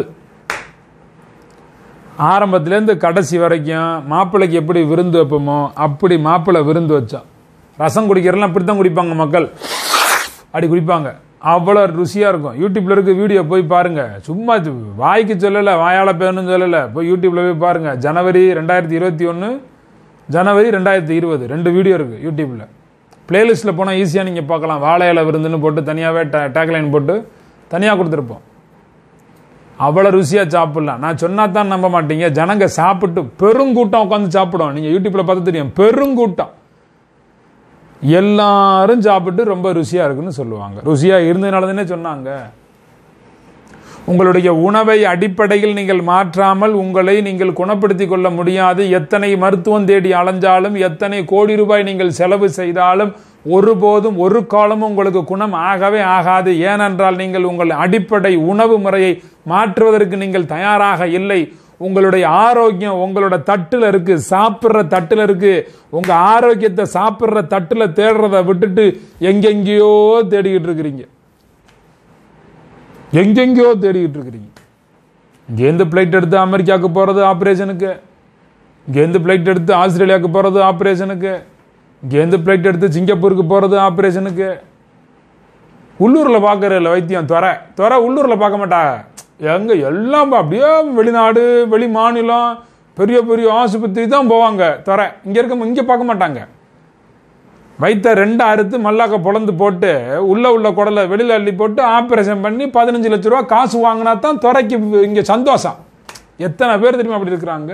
ஆரம்பத்துலேருந்து கடைசி வரைக்கும் மாப்பிள்ளைக்கு எப்படி விருந்து வைப்போமோ அப்படி மாப்பிள்ளை விருந்து வச்சோம் ரசம் குடிக்கிறலாம் இப்படி தான் குடிப்பாங்க மக்கள் அப்படி குடிப்பாங்க அவ்வளோ ருசியாக இருக்கும் யூடியூப்ல இருக்க வீடியோ போய் பாருங்க சும்மா இது வாய்க்கு சொல்லலை வாயால பேணுன்னு சொல்லலை போய் யூடியூப்ல போய் பாருங்க ஜனவரி ரெண்டாயிரத்தி இருபத்தி ஒன்று ஜனவரி ரெண்டாயிரத்தி இருபது ரெண்டு வீடியோ இருக்கு யூடியூப்ல பிளேலிஸ்ட்டில் போனால் ஈஸியாக நீங்கள் பார்க்கலாம் வாழை இலை விருந்துன்னு போட்டு தனியாகவே டேக்லைன் போட்டு தனியாக கொடுத்துருப்போம் அவ்வளோ ருசியாக சாப்பிடலாம் நான் சொன்னா தான் நம்ப மாட்டீங்க ஜனங்க சாப்பிட்டு பெருங்கூட்டம் உட்காந்து சாப்பிடும் நீங்கள் யூடியூப்ல பார்த்து தெரியும் பெருங்கூட்டம் எல்லாரும் சாப்பிட்டு ரொம்ப ருசியாக இருக்குன்னு சொல்லுவாங்க ருசியாக இருந்ததுனால தானே சொன்னாங்க உங்களுடைய உணவை அடிப்படையில் நீங்கள் மாற்றாமல் உங்களை நீங்கள் குணப்படுத்திக் கொள்ள முடியாது எத்தனை மருத்துவம் தேடி அலைஞ்சாலும் எத்தனை கோடி ரூபாய் நீங்கள் செலவு செய்தாலும் ஒருபோதும் ஒரு காலமும் உங்களுக்கு குணம் ஆகவே ஆகாது ஏனென்றால் நீங்கள் உங்கள் அடிப்படை உணவு முறையை மாற்றுவதற்கு நீங்கள் தயாராக இல்லை உங்களுடைய ஆரோக்கியம் உங்களோட தட்டுல இருக்கு சாப்பிட்ற தட்டுல இருக்கு உங்க ஆரோக்கியத்தை சாப்பிட்ற தட்டுல தேடுறத விட்டுட்டு எங்கெங்கேயோ தேடிக்கிட்டு இருக்கிறீங்க எங்கெங்கேயோ தேடிக்கிட்டு இருக்கிறீங்க இங்கேருந்து ஃப்ளைட் எடுத்து அமெரிக்காவுக்கு போகிறது ஆப்ரேஷனுக்கு இங்கேருந்து ஃப்ளைட் எடுத்து ஆஸ்திரேலியாவுக்கு போகிறது ஆப்ரேஷனுக்கு இங்கேருந்து ஃப்ளைட் எடுத்து சிங்கப்பூருக்கு போகிறது ஆப்ரேஷனுக்கு உள்ளூரில் பார்க்குற இல்லை வைத்தியம் துறை துறை உள்ளூரில் பார்க்க மாட்டாங்க எங்கே எல்லாம் பா- அப்படியே வெளிநாடு வெளி மாநிலம் பெரிய பெரிய ஆஸ்பத்திரி தான் போவாங்க துறை இங்கே இருக்க இங்கே பார்க்க மாட்டாங்க வைத்த ரெண்டு அறுத்து மல்லாக்க பொழந்து போட்டு உள்ள உள்ள குடலை வெளியில் அள்ளி போட்டு ஆப்ரேஷன் பண்ணி பதினஞ்சு லட்ச ரூபா காசு வாங்கினா தான் துறைக்கு இங்கே சந்தோஷம் எத்தனை பேர் தெரியுமா அப்படி இருக்கிறாங்க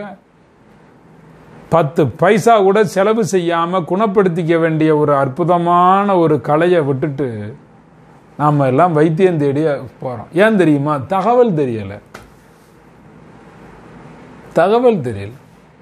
பத்து பைசா கூட செலவு செய்யாம குணப்படுத்திக்க வேண்டிய ஒரு அற்புதமான ஒரு கலையை விட்டுட்டு நாம எல்லாம் வைத்தியம் தேடி போறோம் ஏன் தெரியுமா தகவல் தெரியல தகவல் தெரியல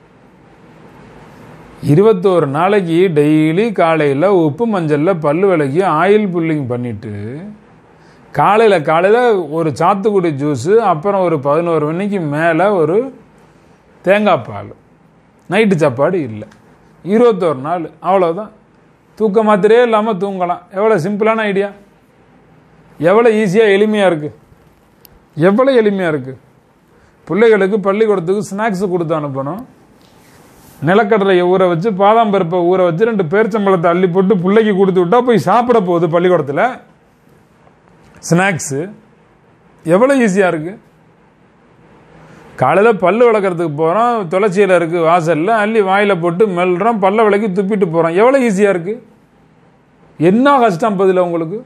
இருபத்தோரு நாளைக்கு டெய்லி காலையில் உப்பு மஞ்சளில் பல்லு விளக்கி ஆயில் புல்லிங் பண்ணிட்டு காலையில் காலையில் ஒரு சாத்துக்குடி ஜூஸு அப்புறம் ஒரு பதினோரு மணிக்கு மேலே ஒரு தேங்காய் பால் நைட்டு சாப்பாடு இல்லை இருபத்தோரு நாள் அவ்வளோதான் தூக்க மாத்திரையே இல்லாமல் தூங்கலாம் எவ்வளோ சிம்பிளான ஐடியா எவ்வளோ ஈஸியாக எளிமையாக இருக்குது எவ்வளோ எளிமையாக இருக்குது பிள்ளைகளுக்கு பள்ளிக்கூடத்துக்கு ஸ்நாக்ஸ் கொடுத்து அனுப்பணும் நிலக்கடலையை ஊற வச்சு பாதாம் பருப்பை ஊற வச்சு ரெண்டு பேரிச்சம்பழத்தை அள்ளி போட்டு பிள்ளைக்கு கொடுத்து விட்டா போய் சாப்பிட போகுது பள்ளிக்கூடத்தில் ஸ்நாக்ஸு எவ்வளோ ஈஸியாக இருக்குது காலையில் பல்லு விளக்கறதுக்கு போகிறோம் துளசியில் இருக்குது வாசலில் அள்ளி வாயில் போட்டு மெல்றோம் பல்ல விளக்கி துப்பிட்டு போகிறோம் எவ்வளோ ஈஸியாக இருக்குது என்ன கஷ்டம் பதில் உங்களுக்கு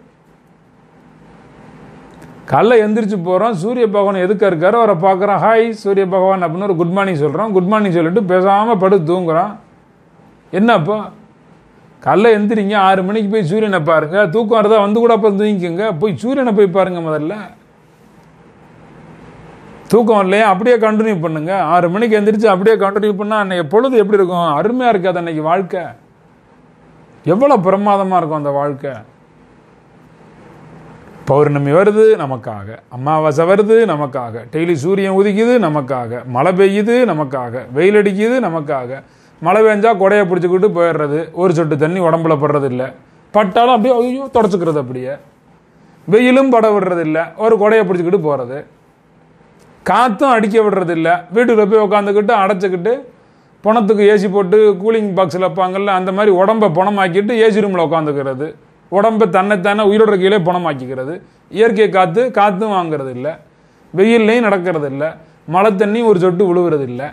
காலைல எந்திரிச்சு போகிறோம் சூரிய பகவான் எதுக்க இருக்காரு அவரை பார்க்குறோம் ஹாய் சூரிய பகவான் அப்படின்னு ஒரு குட் மார்னிங் சொல்கிறோம் குட் மார்னிங் சொல்லிட்டு பேசாமல் படுத்து தூங்குறோம் என்னப்பா காலைல எந்திரிங்க ஆறு மணிக்கு போய் சூரியனை பாருங்க தூக்கம் வரதா வந்து கூட அப்போ தூங்கிக்கோங்க போய் சூரியனை போய் பாருங்க முதல்ல தூக்கம் இல்லையா அப்படியே கண்டினியூ பண்ணுங்க ஆறு மணிக்கு எந்திரிச்சு அப்படியே கண்டினியூ பண்ணா அன்னைக்கு பொழுது எப்படி இருக்கும் அருமையா இருக்காது அன்னைக்கு வாழ்க்கை எவ்வளவு பிரமாதமா இருக்கும் அந்த வாழ்க்கை பௌர்ணமி வருது நமக்காக அமாவாசை வருது நமக்காக டெய்லி சூரியன் உதிக்குது நமக்காக மழை பெய்யுது நமக்காக வெயில் அடிக்குது நமக்காக மழை பெஞ்சா கொடையை பிடிச்சிக்கிட்டு போயிடுறது ஒரு சொட்டு தண்ணி உடம்புல படுறது இல்லை பட்டாலும் அப்படியே ஐயோ தொடச்சிக்கிறது அப்படியே வெயிலும் பட விடுறது இல்லை ஒரு கொடையை பிடிச்சிக்கிட்டு போகிறது காற்றும் அடிக்க விடுறது இல்லை வீட்டுக்குள்ள போய் உட்காந்துக்கிட்டு அடைச்சிக்கிட்டு பணத்துக்கு ஏசி போட்டு கூலிங் பாக்ஸில் வைப்பாங்கல்ல அந்த மாதிரி உடம்பை பணமாக்கிட்டு ஏசி ரூமில் உட்காந்துக்கிறது உடம்பை தன்னைத்தானே உயிரோட கீழே பணமாக்கிக்கிறது இயற்கை காற்று காற்றும் வாங்குறது இல்லை வெயில்லையும் நடக்கிறது இல்லை மழை தண்ணி ஒரு சொட்டு விழுவுறது இல்லை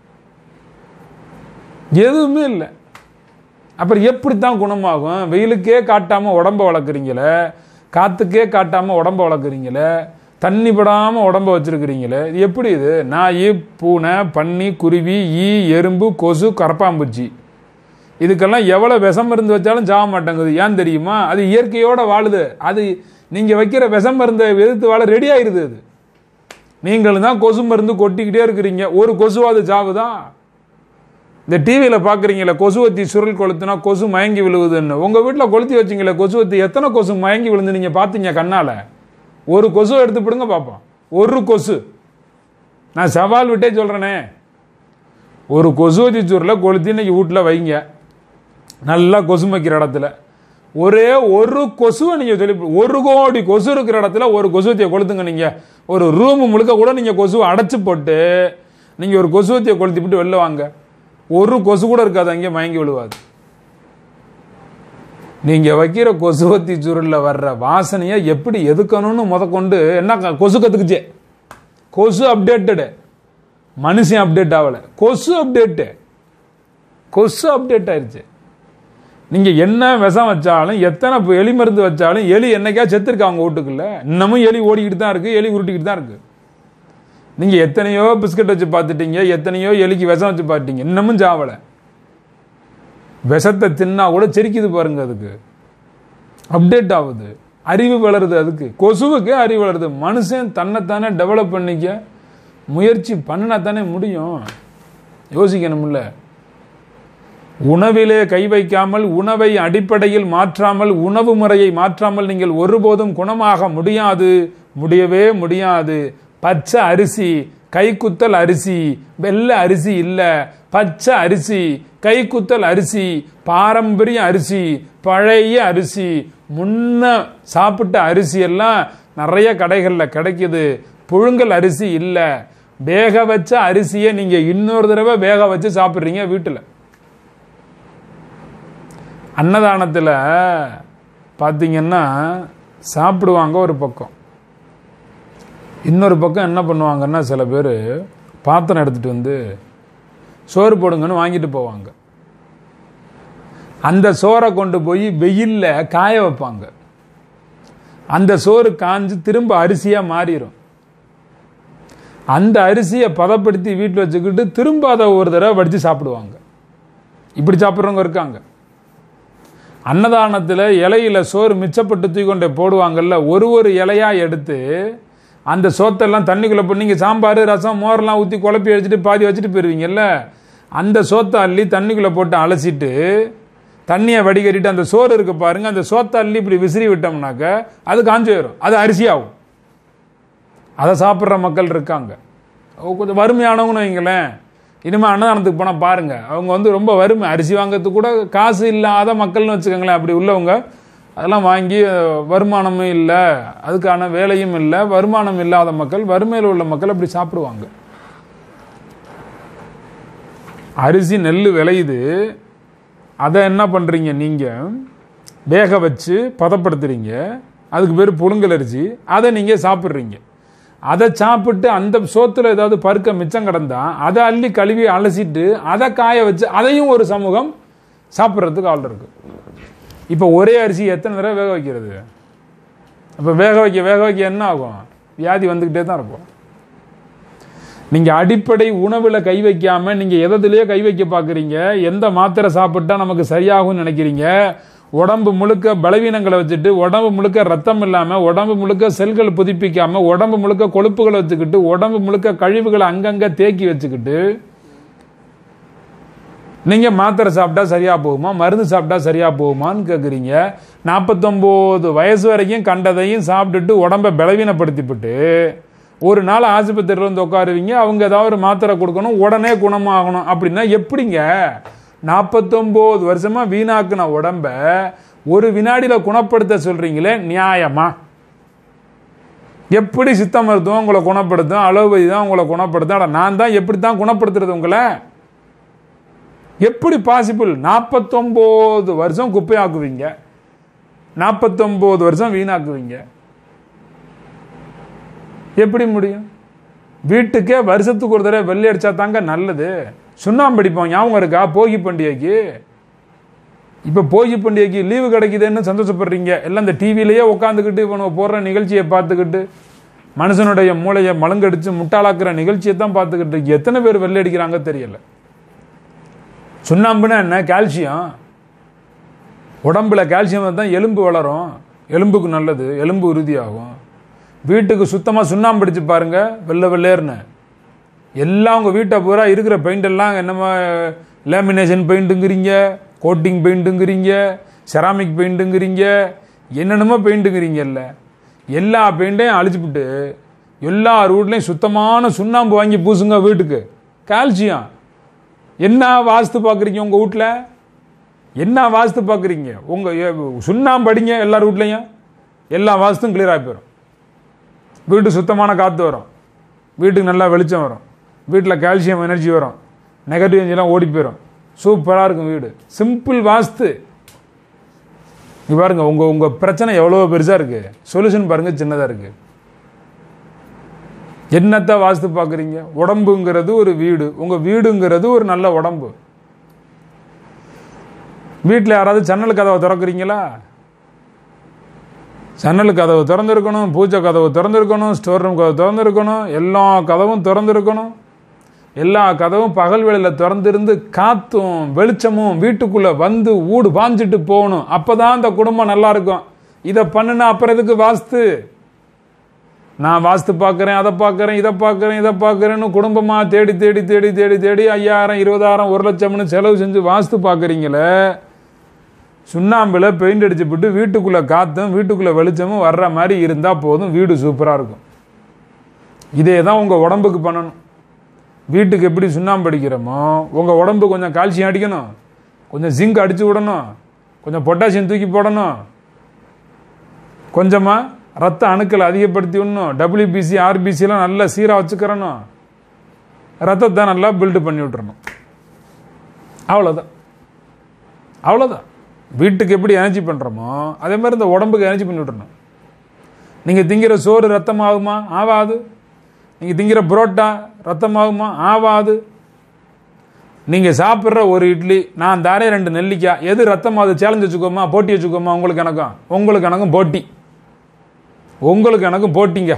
எதுவுமே இல்லை அப்புறம் எப்படித்தான் குணமாகும் வெயிலுக்கே காட்டாமல் உடம்ப வளர்க்குறீங்களே காற்றுக்கே காட்டாமல் உடம்ப வளர்க்குறீங்களே தண்ணி படாமல் உடம்ப வச்சிருக்கிறீங்களே இது எப்படி இது நாய் பூனை பன்னி குருவி ஈ எறும்பு கொசு கரப்பாம்பூச்சி இதுக்கெல்லாம் எவ்வளோ விஷம் மருந்து வச்சாலும் சாக மாட்டேங்குது ஏன் தெரியுமா அது இயற்கையோட வாழுது அது நீங்கள் வைக்கிற விஷம் மருந்தை எதிர்த்து வாழ ரெடி ஆயிருது அது நீங்களும் தான் கொசு மருந்து கொட்டிக்கிட்டே இருக்கிறீங்க ஒரு கொசுவாது சாவுதா இந்த டிவியில் பார்க்குறீங்களே கொசுவத்தி சுருள் கொளுத்துனா கொசு மயங்கி விழுவுதுன்னு உங்கள் வீட்டில் கொளுத்தி வச்சிங்களே கொசுவத்தி எத்தனை கொசு மயங்கி விழுந்து நீங்கள் பார்த்தீங்க கண்ணால் ஒரு கொசு எடுத்து பிடுங்க பார்ப்போம் ஒரு கொசு நான் சவால் விட்டே சொல்கிறேனே ஒரு கொசுவத்தி சுருளை கொளுத்தி இன்னைக்கு வீட்டில் வைங்க நல்லா கொசு வைக்கிற இடத்துல ஒரே ஒரு கொசுவை நீங்கள் சொல்லி ஒரு கோடி கொசு இருக்கிற இடத்துல ஒரு கொசுவத்தியை கொளுத்துங்க நீங்கள் ஒரு ரூம் முழுக்க கூட நீங்கள் கொசுவை அடைச்சி போட்டு நீங்கள் ஒரு கொசுவத்தியை கொளுத்தி விட்டு வெளில வாங்க ஒரு கொசு கூட இருக்காது அங்கே மயங்கி விழுவாது நீங்க வைக்கிற கொசுவத்தி சுருள்ல வர்ற வாசனையை எப்படி எதுக்கணும்னு முத கொண்டு என்ன க- கொசு கத்துக்குச்சே கொசு அப்டேட்டடு மனுஷன் அப்டேட் ஆகல கொசு அப்டேட்டு கொசு அப்டேட் ஆயிருச்சு நீங்க என்ன விஷம் வச்சாலும் எத்தனை ப- எலி மருந்து வச்சாலும் எலி என்னைக்கா செத்துருக்கா அவங்க வீட்டுக்குள்ள இன்னமும் எலி ஓடிக்கிட்டு தான் இருக்கு எலி உருட்டிக்கிட்டு தான் இருக்கு நீங்க எத்தனையோ பிஸ்கட் வச்சு பார்த்துட்டீங்க எத்தனையோ எலிக்கு விஷம் வச்சு பார்த்துட்டீங்க இன்னமும் சாவலை விஷத்தை தின்னா கூட செரிக்குது பாருங்க அதுக்கு அப்டேட் ஆகுது அறிவு வளருது அதுக்கு கொசுவுக்கு அறிவு வளருது மனுஷன் தன்னைத்தானே டெவலப் பண்ணிக்க முயற்சி பண்ணினா தானே முடியும் யோசிக்கணும்ல உணவிலே கை வைக்காமல் உணவை அடிப்படையில் மாற்றாமல் உணவு முறையை மாற்றாமல் நீங்கள் ஒருபோதும் குணமாக முடியாது முடியவே முடியாது பச்சை அரிசி கைக்குத்தல் அரிசி வெள்ளை அரிசி இல்ல பச்சை அரிசி கைக்குத்தல் அரிசி பாரம்பரிய அரிசி பழைய அரிசி முன்ன சாப்பிட்ட அரிசி எல்லாம் நிறைய கடைகளில் கிடைக்குது புழுங்கல் அரிசி இல்லை வேக வச்ச அரிசியை நீங்க இன்னொரு தடவை வேக வச்சு சாப்பிட்றீங்க வீட்டில் அன்னதானத்தில் பார்த்தீங்கன்னா சாப்பிடுவாங்க ஒரு பக்கம் இன்னொரு பக்கம் என்ன பண்ணுவாங்கன்னா சில பேர் பாத்திரம் எடுத்துட்டு வந்து சோறு போடுங்கன்னு வாங்கிட்டு போவாங்க அந்த சோறை கொண்டு போய் வெயில்ல காய வைப்பாங்க அந்த சோறு காஞ்சு திரும்ப அரிசியா மாறிடும் அந்த அரிசியை பதப்படுத்தி வீட்டில் வச்சுக்கிட்டு திரும்ப அதை ஒரு தடவை வடித்து சாப்பிடுவாங்க இப்படி சாப்பிட்றவங்க இருக்காங்க அன்னதானத்தில் இலையில சோறு மிச்சப்பட்டு தூக்கி கொண்டு போடுவாங்கல்ல ஒரு ஒரு இலையா எடுத்து அந்த சோத்தெல்லாம் தண்ணிக்குள்ளே போட்டு நீங்கள் சாம்பார் ரசம் மோரெல்லாம் ஊற்றி குழப்பி அடிச்சுட்டு பாதி வச்சுட்டு போயிருவீங்கல்ல அந்த சோத்தை அள்ளி தண்ணிக்குள்ளே போட்டு அலசிட்டு தண்ணியை வடிகட்டிட்டு அந்த சோறு இருக்கு பாருங்க அந்த சோத்தை அள்ளி இப்படி விசிறி விட்டோம்னாக்க அது காஞ்சு போயிடும் அது அரிசியாகும் அதை சாப்பிட்ற மக்கள் இருக்காங்க அவங்க கொஞ்சம் வறுமையானவங்கன்னு வைங்களேன் இனிமேல் அன்னதானத்துக்கு போனால் பாருங்க அவங்க வந்து ரொம்ப வறுமை அரிசி வாங்குறதுக்கு கூட காசு இல்லாத மக்கள்னு வச்சுக்கோங்களேன் அப்படி உள்ளவங்க அதெல்லாம் வாங்கி அஹ், வருமானமும் இல்லை அதுக்கான வேலையும் இல்லை வருமானம் இல்லாத மக்கள் வறுமையில் உள்ள மக்கள் அப்படி சாப்பிடுவாங்க அரிசி நெல் விளையுது அதை என்ன பண்ணுறீங்க நீங்கள் வேக வச்சு பதப்படுத்துறீங்க அதுக்கு பேர் புழுங்கல் அரிசி அதை நீங்கள் சாப்பிட்றீங்க அதை சாப்பிட்டு அந்த சோத்துல ஏதாவது பருக்க மிச்சம் கிடந்தா அதை அள்ளி கழுவி அலசிட்டு அதை காய வச்சு அதையும் ஒரு சமூகம் சாப்பிட்றதுக்கு ஆள் இருக்கு இப்போ ஒரே அரிசி எத்தனை தடவை வேக வைக்கிறது அப்போ வேக வைக்க வேக வைக்க என்ன ஆகும் வியாதி வந்துக்கிட்டே தான் இருக்கும் நீங்க அடிப்படை உணவுல கை வைக்காம நீங்க எதிலேயே கை வைக்க பாக்குறீங்க எந்த மாத்திரை சாப்பிட்டா நமக்கு சரியாகும்னு நினைக்கிறீங்க உடம்பு முழுக்க பலவீனங்களை வச்சுட்டு உடம்பு முழுக்க ரத்தம் இல்லாம உடம்பு முழுக்க செல்கள் புதுப்பிக்காம உடம்பு முழுக்க கொழுப்புகளை வச்சுக்கிட்டு உடம்பு முழுக்க கழிவுகளை அங்கங்க தேக்கி வச்சுக்கிட்டு நீங்க மாத்திரை சாப்பிட்டா சரியா போகுமா மருந்து சாப்பிட்டா சரியா போகுமான்னு கேக்குறீங்க நாற்பத்தொம்போது வயசு வரைக்கும் கண்டதையும் சாப்பிட்டுட்டு உடம்ப பலவீனப்படுத்திவிட்டு ஒரு நாள் ஆஸ்பத்திரியில் வந்து உட்காருவீங்க அவங்க ஏதாவது ஒரு மாத்திரை கொடுக்கணும் உடனே குணமாகணும் அப்படின்னா எப்படிங்க நாற்பத்தொம்போது வருஷமா வீணாக்குன உடம்ப ஒரு வினாடியில குணப்படுத்த சொல்றீங்களே நியாயமா எப்படி சித்த மருத்துவம் உங்களை குணப்படுத்தும் அலோபதி தான் உங்களை குணப்படுத்தும் அட நான் தான் எப்படி தான் குணப்படுத்துறது உங்களை எப்படி பாசிபிள் நாற்பத்தொம்போது வருஷம் குப்பையாக்குவீங்க நாற்பத்தொம்போது வருஷம் வீணாக்குவீங்க எப்படி முடியும் வீட்டுக்கே வருஷத்துக்கு ஒரு தடவை வெள்ளை அடிச்சா தாங்க நல்லது சுண்ணாம்பு அடிப்போம் ஞாபகம் இருக்கா போகி பண்டிகைக்கு இப்போ போகி பண்டிகைக்கு லீவு கிடைக்குதுன்னு சந்தோஷப்படுறீங்க எல்லாம் இந்த டிவிலேயே உட்காந்துக்கிட்டு இவனை போடுற நிகழ்ச்சியை பார்த்துக்கிட்டு மனுஷனுடைய மூளையை மலங்கடிச்சு முட்டாளாக்குற நிகழ்ச்சியை தான் பார்த்துக்கிட்டு இருக்கு. எத்தனை பேர் வெள்ளை அடிக்கிறாங்க தெரியல சுண்ணாம்புனா என்ன கால்சியம் உடம்புல கால்சியம் தான் எலும்பு வளரும் எலும்புக்கு நல்லது எலும்பு உறுதியாகும் வீட்டுக்கு சுத்தமாக சுண்ணாம்பு அடிச்சு பாருங்க வெள்ளை வெள்ளேர்னு எல்லாம் உங்கள் வீட்டை பூரா இருக்கிற பெயிண்ட் எல்லாம் என்னமோ லேமினேஷன் பெயிண்ட்டுங்கிறீங்க கோட்டிங் பெயிண்ட்டுங்கிறீங்க செராமிக் பெயிண்ட்டுங்கிறீங்க என்னென்னமோ பெயிண்ட்டுங்கிறீங்கல்ல எல்லா பெயிண்ட்டையும் அழிச்சுப்புட்டு எல்லா ரூட்லையும் சுத்தமான சுண்ணாம்பு வாங்கி பூசுங்க வீட்டுக்கு கால்சியம் என்ன வாஸ்து பார்க்குறீங்க உங்கள் வீட்டில் என்ன வாஸ்து பார்க்குறீங்க உங்கள் சுண்ணாம்பு அடிங்க எல்லா ரூட்லையும் எல்லா வாஸ்தும் கிளியர் ஆகி போயிடும் வீட்டு சுத்தமான காற்று வரும் வீட்டுக்கு நல்லா வெளிச்சம் வரும் வீட்டில் கால்சியம் எனர்ஜி வரும் நெகட்டிவ் எனர்ஜிலாம் ஓடி போயிடும் சூப்பராக இருக்கும் வீடு சிம்பிள் வாஸ்து இங்க பாருங்க உங்க உங்க பிரச்சனை எவ்வளவு பெருசா இருக்கு சொல்யூஷன் பாருங்க சின்னதா இருக்கு என்னத்தை வாஸ்து பார்க்குறீங்க உடம்புங்கிறது ஒரு வீடு உங்க வீடுங்கிறது ஒரு நல்ல உடம்பு வீட்டில் யாராவது ஜன்னல் கதவை திறக்கிறீங்களா ஜன்னல் கதவு திறந்திருக்கணும் பூஜை கதவு திறந்திருக்கணும் ஸ்டோர் ரூம் கதவு திறந்திருக்கணும் எல்லா கதவும் திறந்திருக்கணும் எல்லா கதவும் பகல் வேளையில் திறந்திருந்து காத்தும் வெளிச்சமும் வீட்டுக்குள்ள வந்து ஊடு பாஞ்சிட்டு போகணும் அப்பதான் அந்த குடும்பம் நல்லா இருக்கும் இதை பண்ணுனா அப்புறம் எதுக்கு வாஸ்து நான் வாஸ்து பார்க்குறேன் அதை பார்க்குறேன் இதை பார்க்குறேன் இதை பார்க்குறேன்னு குடும்பமாக தேடி தேடி தேடி தேடி தேடி ஐயாயிரம் இருபதாயிரம் ஒரு லட்சம்னு செலவு செஞ்சு வாஸ்து பார்க்குறீங்களே சுண்ணாம்பில் பெயிண்ட் அடிச்சுப்புட்டு வீட்டுக்குள்ளே காற்றும் வீட்டுக்குள்ளே வெளிச்சமும் வர்ற மாதிரி இருந்தால் போதும் வீடு சூப்பராக இருக்கும் இதே தான் உங்கள் உடம்புக்கு பண்ணணும் வீட்டுக்கு எப்படி சுண்ணாம்பு அடிக்கிறோமோ உங்கள் உடம்பு கொஞ்சம் கால்சியம் அடிக்கணும் கொஞ்சம் ஜிங்க் அடித்து விடணும் கொஞ்சம் பொட்டாசியம் தூக்கி போடணும் கொஞ்சமாக ரத்த அணுக்களை அதிகப்படுத்தி விடணும் டபிள்யூபிசி ஆர்பிசிலாம் நல்லா சீராக வச்சுக்கிறணும் ரத்தத்தை நல்லா பில்டு பண்ணி விட்டுறணும் அவ்வளோதான் அவ்வளோதான் வீட்டுக்கு எப்படி எனர்ஜி பண்ணுறோமோ அதே மாதிரி இந்த உடம்புக்கு எனர்ஜி பண்ணி விட்டுறணும் நீங்கள் திங்கிற சோறு ரத்தமாகுமா ஆவாது நீங்கள் திங்கிற புரோட்டா ரத்தமாகுமா ஆவாது நீங்கள் சாப்பிட்ற ஒரு இட்லி நான் தாரே ரெண்டு நெல்லிக்காய் எது ரத்தமாகுது சேலஞ்ச் வச்சுக்கோமா போட்டி வச்சுக்கோமா உங்களுக்கு எனக்கும் உங்களுக்கு எனக்கும் போட்டி உங்களுக்கு எனக்கும் போட்டிங்க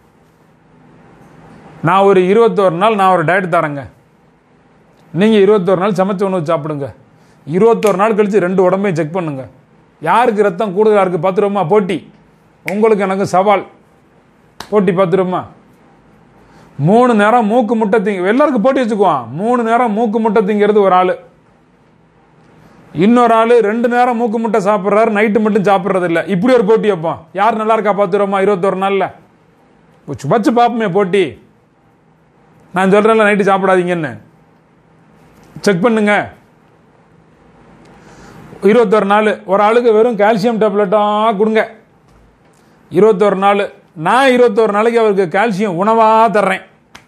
நான் ஒரு இருபத்தோரு நாள் நான் ஒரு டயட் தரேங்க நீங்கள் இருபத்தோரு நாள் சமைச்ச உணவு சாப்பிடுங்க இருபத்தோரு நாள் கழித்து ரெண்டு உடம்பையும் செக் பண்ணுங்க யாருக்கு ரத்தம் கூடுதலாக இருக்குது பார்த்துருவோமா போட்டி உங்களுக்கு எனக்கு சவால் போட்டி பார்த்துருவோமா மூணு நேரம் மூக்கு முட்டை திங்க எல்லாருக்கும் போட்டி வச்சுக்குவான் மூணு நேரம் மூக்கு முட்டை திங்கிறது ஒரு ஆள் இன்னொரு ஆள் ரெண்டு நேரம் மூக்கு முட்டை சாப்பிட்றாரு நைட்டு மட்டும் சாப்பிட்றது இல்லை இப்படி ஒரு போட்டி வைப்போம் யார் நல்லா இருக்கா பார்த்துருவோமா இருபத்தோரு நாளில் வச்சு வச்சு பார்ப்போமே போட்டி நான் சொல்கிறேன்ல நைட்டு சாப்பிடாதீங்கன்னு செக் பண்ணுங்க இருபத்தொரு நாள் ஒரு ஆளுக்கு வெறும் கால்சியம் டேப்லெட்டாக கொடுங்க இருபத்தொரு நாள் நான் இருபத்தொரு நாளைக்கு அவருக்கு கால்சியம் உணவாக தர்றேன்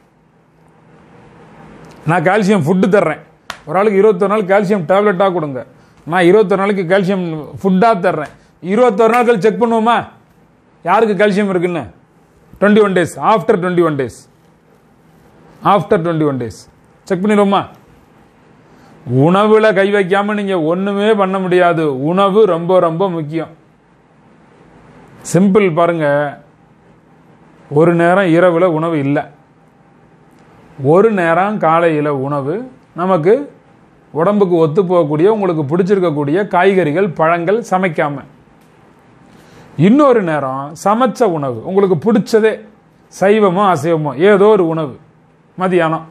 நான் கால்சியம் ஃபுட்டு தர்றேன் ஒரு ஆளுக்கு இருபத்தொரு நாள் கால்சியம் டேப்லெட்டாக கொடுங்க நான் இருபத்தொரு நாளைக்கு கால்சியம் ஃபுட்டாக தர்றேன் இருபத்தொரு நாள் கழிச்சு செக் பண்ணுவோமா யாருக்கு கால்சியம் இருக்குன்னு twenty one days after twenty one days after twenty one days check பண்ணிடுவோமா உணவுல கை வைக்காம நீங்க ஒண்ணுமே பண்ண முடியாது உணவு ரொம்ப ரொம்ப முக்கியம் சிம்பிள் பாருங்க ஒரு நேரம் இரவுல உணவு இல்லை ஒரு நேரம் காலையில் உணவு நமக்கு உடம்புக்கு ஒத்து போகக்கூடிய உங்களுக்கு பிடிச்சிருக்கக்கூடிய காய்கறிகள் பழங்கள் சமைக்காம இன்னொரு நேரம் சமைச்ச உணவு உங்களுக்கு பிடிச்சதே சைவமோ அசைவமோ ஏதோ ஒரு உணவு மதியானம்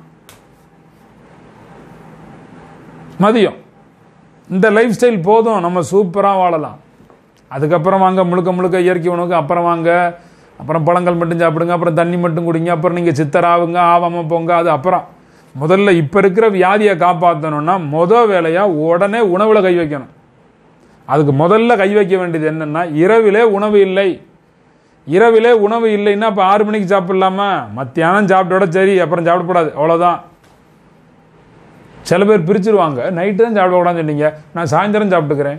மதியம் இந்த லைஃப் ஸ்டைல் போதும் நம்ம சூப்பராக வாழலாம் அதுக்கப்புறம் வாங்க முழுக்க முழுக்க இயற்கை உணவுக்கு அப்புறம் வாங்க அப்புறம் பழங்கள் மட்டும் சாப்பிடுங்க அப்புறம் தண்ணி மட்டும் குடிங்க அப்புறம் நீங்கள் சித்தராவுங்க ஆவாமல் போங்க அது அப்புறம் முதல்ல இப்போ இருக்கிற வியாதியை காப்பாற்றணும்னா முத வேலையாக உடனே உணவில் கை வைக்கணும் அதுக்கு முதல்ல கை வைக்க வேண்டியது என்னன்னா இரவிலே உணவு இல்லை இரவிலே உணவு இல்லைன்னா இப்போ ஆறு மணிக்கு சாப்பிடலாமா மத்தியானம் சாப்பிட்டோட சரி அப்புறம் சாப்பிடக்கூடாது அவ்வளோதான் சில பேர் பிரிச்சிருவாங்க நைட்டு தான் சாப்பிடக்கூடாதுன்னு சொன்னீங்க நான் சாயந்தரம் சாப்பிட்டுக்கிறேன்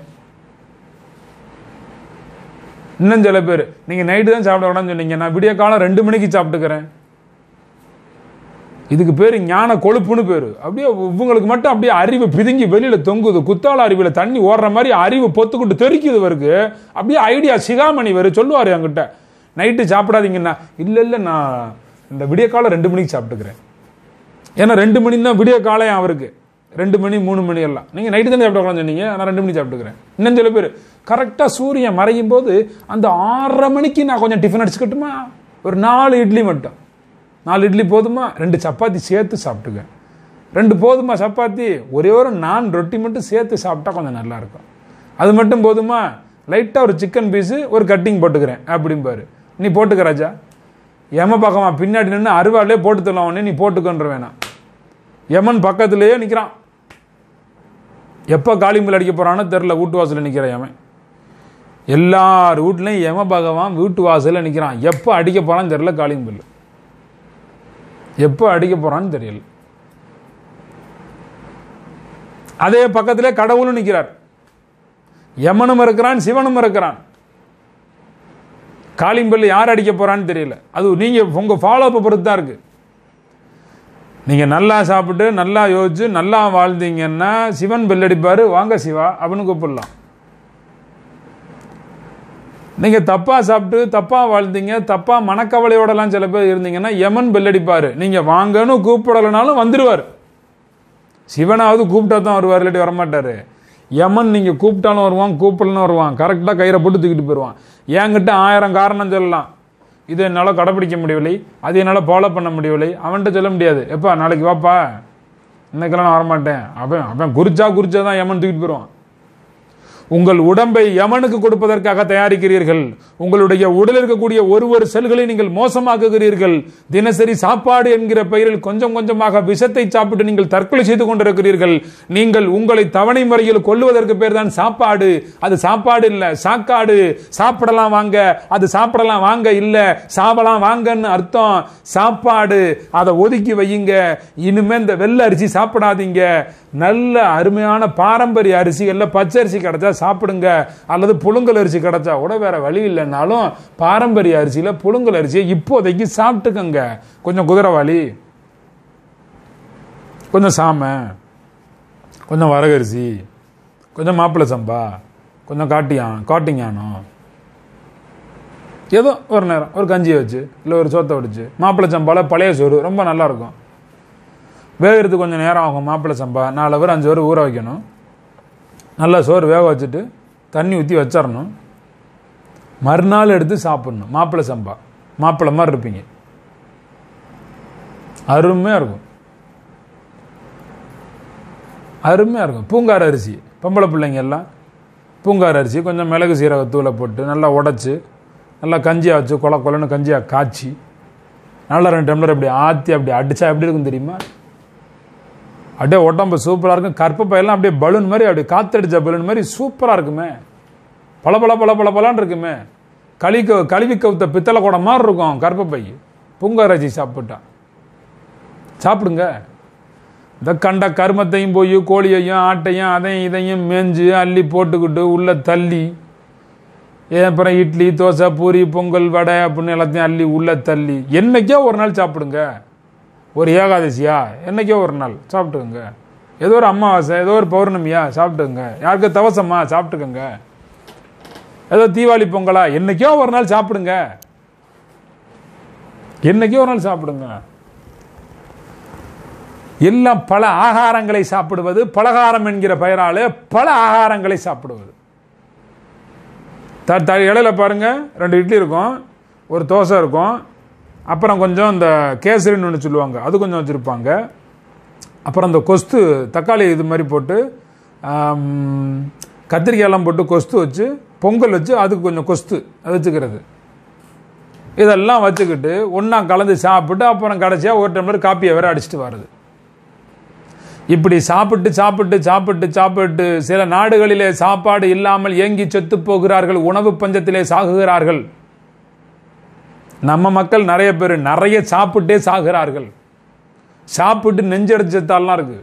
இன்னும் சில பேர் நீங்கள் நைட்டு தான் சாப்பிடக்கூடாதுன்னு சொன்னீங்க நான் விடிய காலம் ரெண்டு மணிக்கு சாப்பிட்டுக்கிறேன் இதுக்கு பேர் ஞான கொழுப்புன்னு பேர் அப்படியே இவங்களுக்கு மட்டும் அப்படியே அறிவு பிதுங்கி வெளியில் தொங்குது குத்தால அறிவில் தண்ணி ஓடுற மாதிரி அறிவு பொத்துக்கிட்டு தெறிக்குது இவருக்கு அப்படியே ஐடியா சிகாமணி வரு சொல்லுவார் என்கிட்ட நைட்டு சாப்பிடாதீங்கண்ணா இல்லை இல்லை நான் இந்த விடிய காலம் ரெண்டு மணிக்கு சாப்பிட்டுக்கிறேன் ஏன்னா ரெண்டு மணி தான் விடிய காலையும் அவருக்கு ரெண்டு மணி மூணு மணி எல்லாம் நீங்கள் நைட்டு தானே சாப்பிட்டு சொன்னீங்க நான் ரெண்டு மணி சாப்பிட்டுக்கிறேன் இன்னும் சில பேர் கரெக்டாக சூரியன் மறையும் போது அந்த ஆறரை மணிக்கு நான் கொஞ்சம் டிஃபன் அடிச்சுக்கட்டுமா ஒரு நாலு இட்லி மட்டும் நாலு இட்லி போதுமா ரெண்டு சப்பாத்தி சேர்த்து சாப்பிட்டுக்க ரெண்டு போதுமா சப்பாத்தி ஒரே ஒரு நான் ரொட்டி மட்டும் சேர்த்து சாப்பிட்டா கொஞ்சம் நல்லா இருக்கும் அது மட்டும் போதுமா லைட்டாக ஒரு சிக்கன் பீஸு ஒரு கட்டிங் போட்டுக்கிறேன் அப்படிம்பாரு நீ போட்டுக்க ராஜா எம பக்கமா பின்னாடி நின்று அருவாலே போட்டு தரலாம் உடனே நீ போட்டுக்கன்ற வேணாம் யமன் பக்கத்திலேயே நிற்கிறான் எப்போ காளிம்பல் அடிக்க போறானோ தெரில வீட்டு வாசலில் நிற்கிற யமன் எல்லார் வீட்லையும் யம பகவான் வீட்டு வாசலில் நிற்கிறான் எப்போ அடிக்க போறான்னு தெரில காளிம்பல் எப்போ அடிக்க போறான்னு தெரியல அதே பக்கத்திலே கடவுளும் நிற்கிறார் யமனும் இருக்கிறான் சிவனும் இருக்கிறான் காளிம்பல் யார் அடிக்க போறான்னு தெரியல அது நீங்க உங்க ஃபாலோ அப் பொறுத்து தான் இருக்கு நீங்க நல்லா சாப்பிட்டு நல்லா யோசிச்சு நல்லா வாழ்ந்தீங்கன்னா சிவன் பெல் அடிப்பாரு வாங்க சிவா அப்படின்னு கூப்பிடலாம் நீங்க தப்பா சாப்பிட்டு தப்பா வாழ்ந்தீங்க தப்பா மனக்கவலையோடலாம் சில பேர் இருந்தீங்கன்னா யமன் பெல் அடிப்பாரு நீங்க வாங்கன்னு கூப்பிடலைனாலும் வந்துருவார் சிவனாவது கூப்பிட்டா தான் வருவார் இல்லாட்டி வரமாட்டாரு யமன் நீங்க கூப்பிட்டாலும் வருவான் கூப்பிடலாம் வருவான் கரெக்டாக கயிறை போட்டு தூக்கிட்டு போயிடுவான் என்கிட்ட ஆயிரம் காரணம் சொல்லலாம் இது என்னால் கடைப்பிடிக்க முடியவில்லை அது என்னால் ஃபாலோ பண்ண முடியவில்லை அவன்கிட்ட சொல்ல முடியாது எப்பா நாளைக்கு வாப்பா இன்னைக்கெல்லாம் நான் வரமாட்டேன் அவன் அவன் குறிச்சா குறிச்சா தான் யமன் தூக்கிட்டு போயிடுவான் உங்கள் உடம்பை யமனுக்கு கொடுப்பதற்காக தயாரிக்கிறீர்கள் உங்களுடைய உடலில் இருக்கக்கூடிய ஒரு ஒரு செல்களை நீங்கள் மோசமாக்குகிறீர்கள் தினசரி சாப்பாடு என்கிற பெயரில் கொஞ்சம் கொஞ்சமாக விஷத்தை சாப்பிட்டு நீங்கள் தற்கொலை செய்து கொண்டிருக்கிறீர்கள் நீங்கள் உங்களை தவணை முறையில் கொல்லுவதற்கு பேர் தான் சாப்பாடு அது சாப்பாடு இல்ல சாக்காடு சாப்பிடலாம் வாங்க அது சாப்பிடலாம் வாங்க இல்ல சாப்பிடலாம் வாங்கன்னு அர்த்தம் சாப்பாடு அதை ஒதுக்கி வையுங்க இனிமே இந்த வெள்ளை அரிசி சாப்பிடாதீங்க நல்ல அருமையான பாரம்பரிய அரிசிகள்ல பச்சை அரிசி கிடைச்சா சாப்பிடுங்க அல்லது புழுங்கல் அரிசி கிடைச்சா கூட வேற வழி இல்லைன்னாலும் பாரம்பரிய அரிசியில புழுங்கல் அரிசியை இப்போதைக்கு சாப்பிட்டுக்கங்க கொஞ்சம் குதிரைவாளி கொஞ்சம் சாமை கொஞ்சம் வரகரிசி கொஞ்சம் மாப்பிள்ளை சம்பா கொஞ்சம் காட்டியான் காட்டிங்கானம் ஏதோ ஒரு நேரம் ஒரு கஞ்சியை வச்சு இல்லை ஒரு சோத்தை வடிச்சு மாப்பிள்ளை சம்பால பழைய சோறு ரொம்ப நல்லா இருக்கும் வேகிறதுக்கு கொஞ்சம் நேரம் ஆகும் மாப்பிள்ளை சம்பா நாலு பேர் அஞ்சு பேர் ஊற வைக்கணும் நல்லா சோறு வேக வச்சுட்டு தண்ணி ஊற்றி வச்சிடணும் மறுநாள் எடுத்து சாப்பிடணும் மாப்பிள்ளை சம்பா மாப்பிள்ளை மாதிரி இருப்பீங்க அருமையாக இருக்கும் அருமையாக இருக்கும் பூங்கார அரிசி பொம்பளை பிள்ளைங்க எல்லாம் பூங்கார அரிசி கொஞ்சம் மிளகு சீரகத்தூளை போட்டு நல்லா உடச்சி நல்லா கஞ்சியாக வச்சு கொல கொலன்னு கஞ்சியாக காய்ச்சி நல்லா ரெண்டு டம்ளர் அப்படி ஆற்றி அப்படி அடித்தா எப்படி இருக்கும் தெரியுமா அப்படியே உடம்பு சூப்பராக இருக்கும் கற்பப்பையெல்லாம் அப்படியே பலூன் மாதிரி அப்படியே காத்தடிச்ச பலூன் மாதிரி சூப்பராக இருக்குமே பல பல பல பல பலான்னு இருக்குமே களி க- கழுவி கவுத்த பித்தளை குடம் மாதிரி இருக்கும் கற்பப்பை பூங்காராச்சி சாப்பிட்டா சாப்பிடுங்க இந்த கண்ட கருமத்தையும் போய் கோழியையும் ஆட்டையும் அதையும் இதையும் மேஞ்சு அள்ளி போட்டுக்கிட்டு உள்ள தள்ளி ஏன் அப்புறம் இட்லி தோசை பூரி பொங்கல் வடை அப்படின்னு எல்லாத்தையும் அள்ளி உள்ள தள்ளி என்னைக்கோ ஒரு நாள் சாப்பிடுங்க ஒரு ஏகாதசியா என்னைக்கோ ஒரு நாள் சாப்பிட்டுக்கோங்க ஏதோ ஒரு அமாவாசை ஏதோ ஒரு பௌர்ணமியா சாப்பிட்டுங்க யாருக்கு தவசமா சாப்பிட்டுக்கோங்க ஏதோ தீபாவளி பொங்கலா என்னைக்கோ ஒரு நாள் சாப்பிடுங்க என்னைக்கோ ஒரு நாள் சாப்பிடுங்க எல்லாம் பல ஆகாரங்களை சாப்பிடுவது பலகாரம் என்கிற பெயராலே பல ஆகாரங்களை சாப்பிடுவது த த இடையில பாருங்க ரெண்டு இட்லி இருக்கும் ஒரு தோசை இருக்கும் அப்புறம் கொஞ்சம் இந்த கேசரின்னு ஒன்று சொல்லுவாங்க அது கொஞ்சம் வச்சுருப்பாங்க அப்புறம் இந்த கொஸ்து தக்காளி இது மாதிரி போட்டு ஆம், கத்திரிக்காயெல்லாம் போட்டு கொஸ்து வச்சு பொங்கல் வச்சு அதுக்கு கொஞ்சம் கொஸ்து அது வச்சுக்கிறது இதெல்லாம் வச்சுக்கிட்டு ஒன்றா கலந்து சாப்பிட்டு அப்புறம் கடைசியாக ஒரு டம்ளர் காப்பியை வேற அடிச்சுட்டு வர்றது இப்படி சாப்பிட்டு சாப்பிட்டு சாப்பிட்டு சாப்பிட்டு சில நாடுகளிலே சாப்பாடு இல்லாமல் ஏங்கி செத்து போகிறார்கள் உணவு பஞ்சத்திலே சாகுகிறார்கள் நம்ம மக்கள் நிறைய பேர் நிறைய சாப்பிட்டே சாகிறார்கள் சாப்பிட்டு நெஞ்சடிச்சத்தாலாம் இருக்கு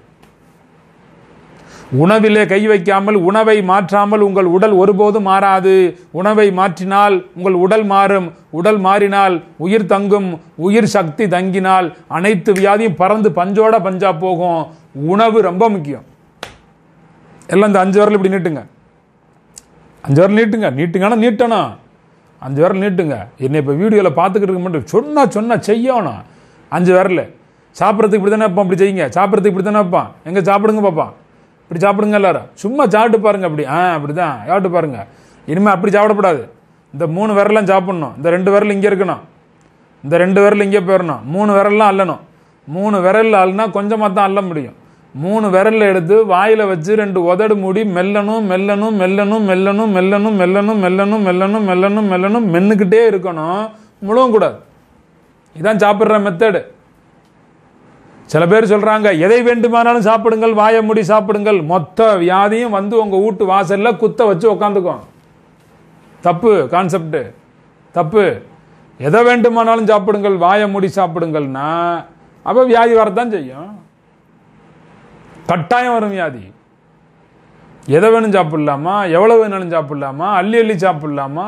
உணவிலே கை வைக்காமல் உணவை மாற்றாமல் உங்கள் உடல் ஒருபோதும் மாறாது உணவை மாற்றினால் உங்கள் உடல் மாறும் உடல் மாறினால் உயிர் தங்கும் உயிர் சக்தி தங்கினால் அனைத்து வியாதியும் பறந்து பஞ்சோட பஞ்சா போகும் உணவு ரொம்ப முக்கியம் எல்லாம் இந்த அஞ்சு வரல இப்படி நீட்டுங்க அஞ்சு வரல் நீட்டுங்க நீட்டுங்கன்னா நீட்டணும் அஞ்சு விரல் நீட்டுங்க என்னை இப்போ வீடியோவில் பார்த்துக்கிட்டு இருக்க மட்டும் சொன்னா சொன்னா செய்யணும் அஞ்சு விரல் சாப்பிட்றதுக்கு இப்படி தானே வைப்பான் இப்படி செய்யுங்க சாப்பிட்றதுக்கு இப்படி தானே வைப்பான் எங்கே சாப்பிடுங்க பாப்பான் இப்படி சாப்பிடுங்க எல்லாரும் சும்மா சாப்பிட்டு பாருங்க அப்படி ஆ அப்படி தான் சாப்பிட்டு பாருங்க இனிமேல் அப்படி சாப்பிடக்கூடாது இந்த மூணு விரலாம் சாப்பிடணும் இந்த ரெண்டு விரல் இங்கே இருக்கணும் இந்த ரெண்டு விரல் இங்கே போயிடணும் மூணு விரல்லாம் அள்ளணும் மூணு விரல் அள்ளினா கொஞ்சமாக தான் அள்ள முடியும் மூணு விரல்ல எடுத்து வாயில வச்சு ரெண்டு உதடு மூடி மெல்லணும் மெல்லணும் மெல்லணும் மெல்லணும் மெல்லணும் மெல்லணும் மெல்லணும் மெல்லணும் மெல்லணும் மெல்லணும் மென்னுக்கிட்டே இருக்கணும் முழுவும் கூடாது இதான் சாப்பிட்ற மெத்தடு சில பேர் சொல்றாங்க எதை வேண்டுமானாலும் சாப்பிடுங்கள் வாயை மூடி சாப்பிடுங்கள் மொத்த வியாதியும் வந்து உங்க வீட்டு வாசல்ல குத்த வச்சு உக்காந்துக்கும் தப்பு கான்செப்ட் தப்பு எதை வேண்டுமானாலும் சாப்பிடுங்கள் வாயை மூடி சாப்பிடுங்கள்னா அப்ப வியாதி வரத்தான் செய்யும் கட்டாயம் வரும் வியாதி எதை வேணும் சாப்பிடலாமா எவ்வளவு வேணாலும் சாப்பிடலாமா அள்ளி அள்ளி சாப்பிடலாமா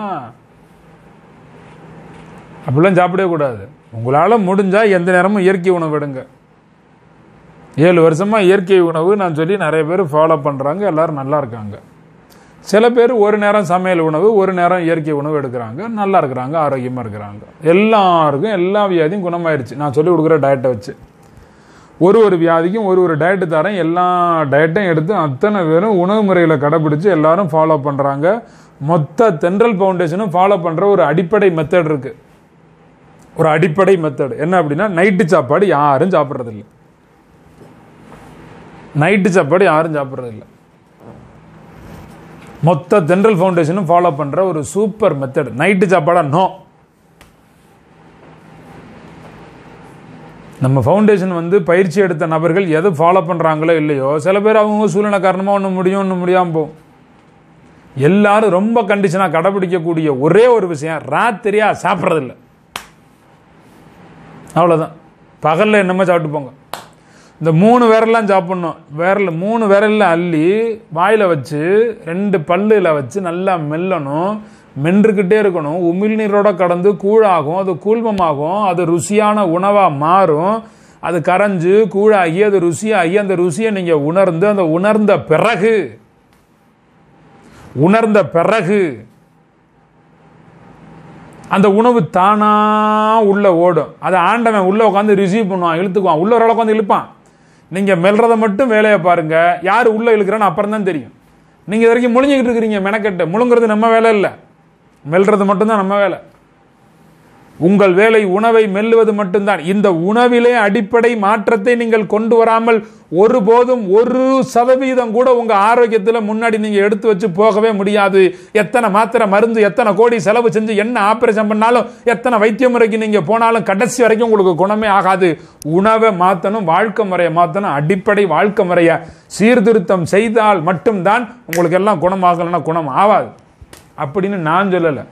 அப்படிலாம் சாப்பிடவே கூடாது உங்களால முடிஞ்சா எந்த நேரமும் இயற்கை உணவு எடுங்க ஏழு வருஷமா இயற்கை உணவு நான் சொல்லி நிறைய பேர் ஃபாலோ பண்றாங்க எல்லாரும் நல்லா இருக்காங்க சில பேர் ஒரு நேரம் சமையல் உணவு ஒரு நேரம் இயற்கை உணவு எடுக்கிறாங்க நல்லா இருக்கிறாங்க ஆரோக்கியமா இருக்கிறாங்க எல்லாருக்கும் எல்லா வியாதியும் குணமாயிருச்சு நான் சொல்லி கொடுக்குற டயட்டை வச்சு ஒரு ஒரு வியாதிக்கும் ஒரு ஒரு டயட்டு தரேன் எல்லா டயட்டையும் எடுத்து அத்தனை பேரும் உணவு முறைகளை கடைபிடிச்சு எல்லாரும் ஃபாலோ பண்றாங்க மொத்த தென்றல் ஃபவுண்டேஷனும் ஃபாலோ பண்ற ஒரு அடிப்படை மெத்தட் இருக்கு ஒரு அடிப்படை மெத்தட் என்ன அப்படின்னா நைட்டு சாப்பாடு யாரும் சாப்பிட்றதில்ல நைட்டு சாப்பாடு யாரும் சாப்பிட்றதில்ல மொத்த தென்றல் ஃபவுண்டேஷனும் ஃபாலோ பண்ணுற ஒரு சூப்பர் மெத்தட் நைட்டு சாப்பாடா நோ நம்ம ஃபவுண்டேஷன் வந்து பயிற்சி எடுத்த நபர்கள் எது ஃபாலோ பண்ணுறாங்களோ இல்லையோ சில பேர் அவங்க சூழ்நிலை காரணமாக ஒன்று முடியும் ஒன்று முடியாமல் போகும் எல்லாரும் ரொம்ப கண்டிஷனாக கடைபிடிக்கக்கூடிய ஒரே ஒரு விஷயம் ராத்திரியா சாப்பிட்றதில்ல அவ்வளோதான் பகலில் என்னமோ சாப்பிட்டு போங்க இந்த மூணு விரல்லாம் சாப்பிட்ணும் விரல் மூணு விரலில் அள்ளி வாயில் வச்சு ரெண்டு பல்லில் வச்சு நல்லா மெல்லணும் மென்றுக்கிட்டே இருக்கணும் உமிழ்நீரோட கடந்து கூழாகும் அது கூழ்மமாகும் அது ருசியான உணவாக மாறும் அது கரைஞ்சு கூழாகி அது ருசியாகி அந்த ருசியை நீங்கள் உணர்ந்து அந்த உணர்ந்த பிறகு உணர்ந்த பிறகு அந்த உணவு தானா உள்ள ஓடும் அதை ஆண்டவன் உள்ள உட்காந்து ரிசீவ் பண்ணுவான் இழுத்துக்குவான் உள்ள ஒரு உட்காந்து இழுப்பான் நீங்க மெல்றதை மட்டும் வேலையை பாருங்க யார் உள்ள இழுக்கிறான்னு அப்புறம் தான் தெரியும் நீங்க இது வரைக்கும் முழுங்கிக்கிட்டு இருக்கிறீங்க மெனக்கெட்டு முழுங்குறது நம்ம வேலை இல்லை மெல்றது மட்டும்தான் நம்ம வேலை உங்கள் வேலை உணவை மெல்லுவது மட்டும்தான் இந்த உணவிலே அடிப்படை மாற்றத்தை நீங்கள் கொண்டு வராமல் ஒருபோதும் ஒரு சதவீதம் கூட உங்க ஆரோக்கியத்தில் முன்னாடி நீங்க எடுத்து வச்சு போகவே முடியாது எத்தனை மாத்திரை மருந்து எத்தனை கோடி செலவு செஞ்சு என்ன ஆபரேஷன் பண்ணாலும் எத்தனை வைத்திய முறைக்கு நீங்க போனாலும் கடைசி வரைக்கும் உங்களுக்கு குணமே ஆகாது உணவை மாற்றணும் வாழ்க்கை முறையை மாற்றணும் அடிப்படை வாழ்க்கை முறையை சீர்திருத்தம் செய்தால் மட்டும்தான் உங்களுக்கு எல்லாம் குணமாகலைன்னா குணம் ஆகாது அப்படின்னு நான் சொல்லலை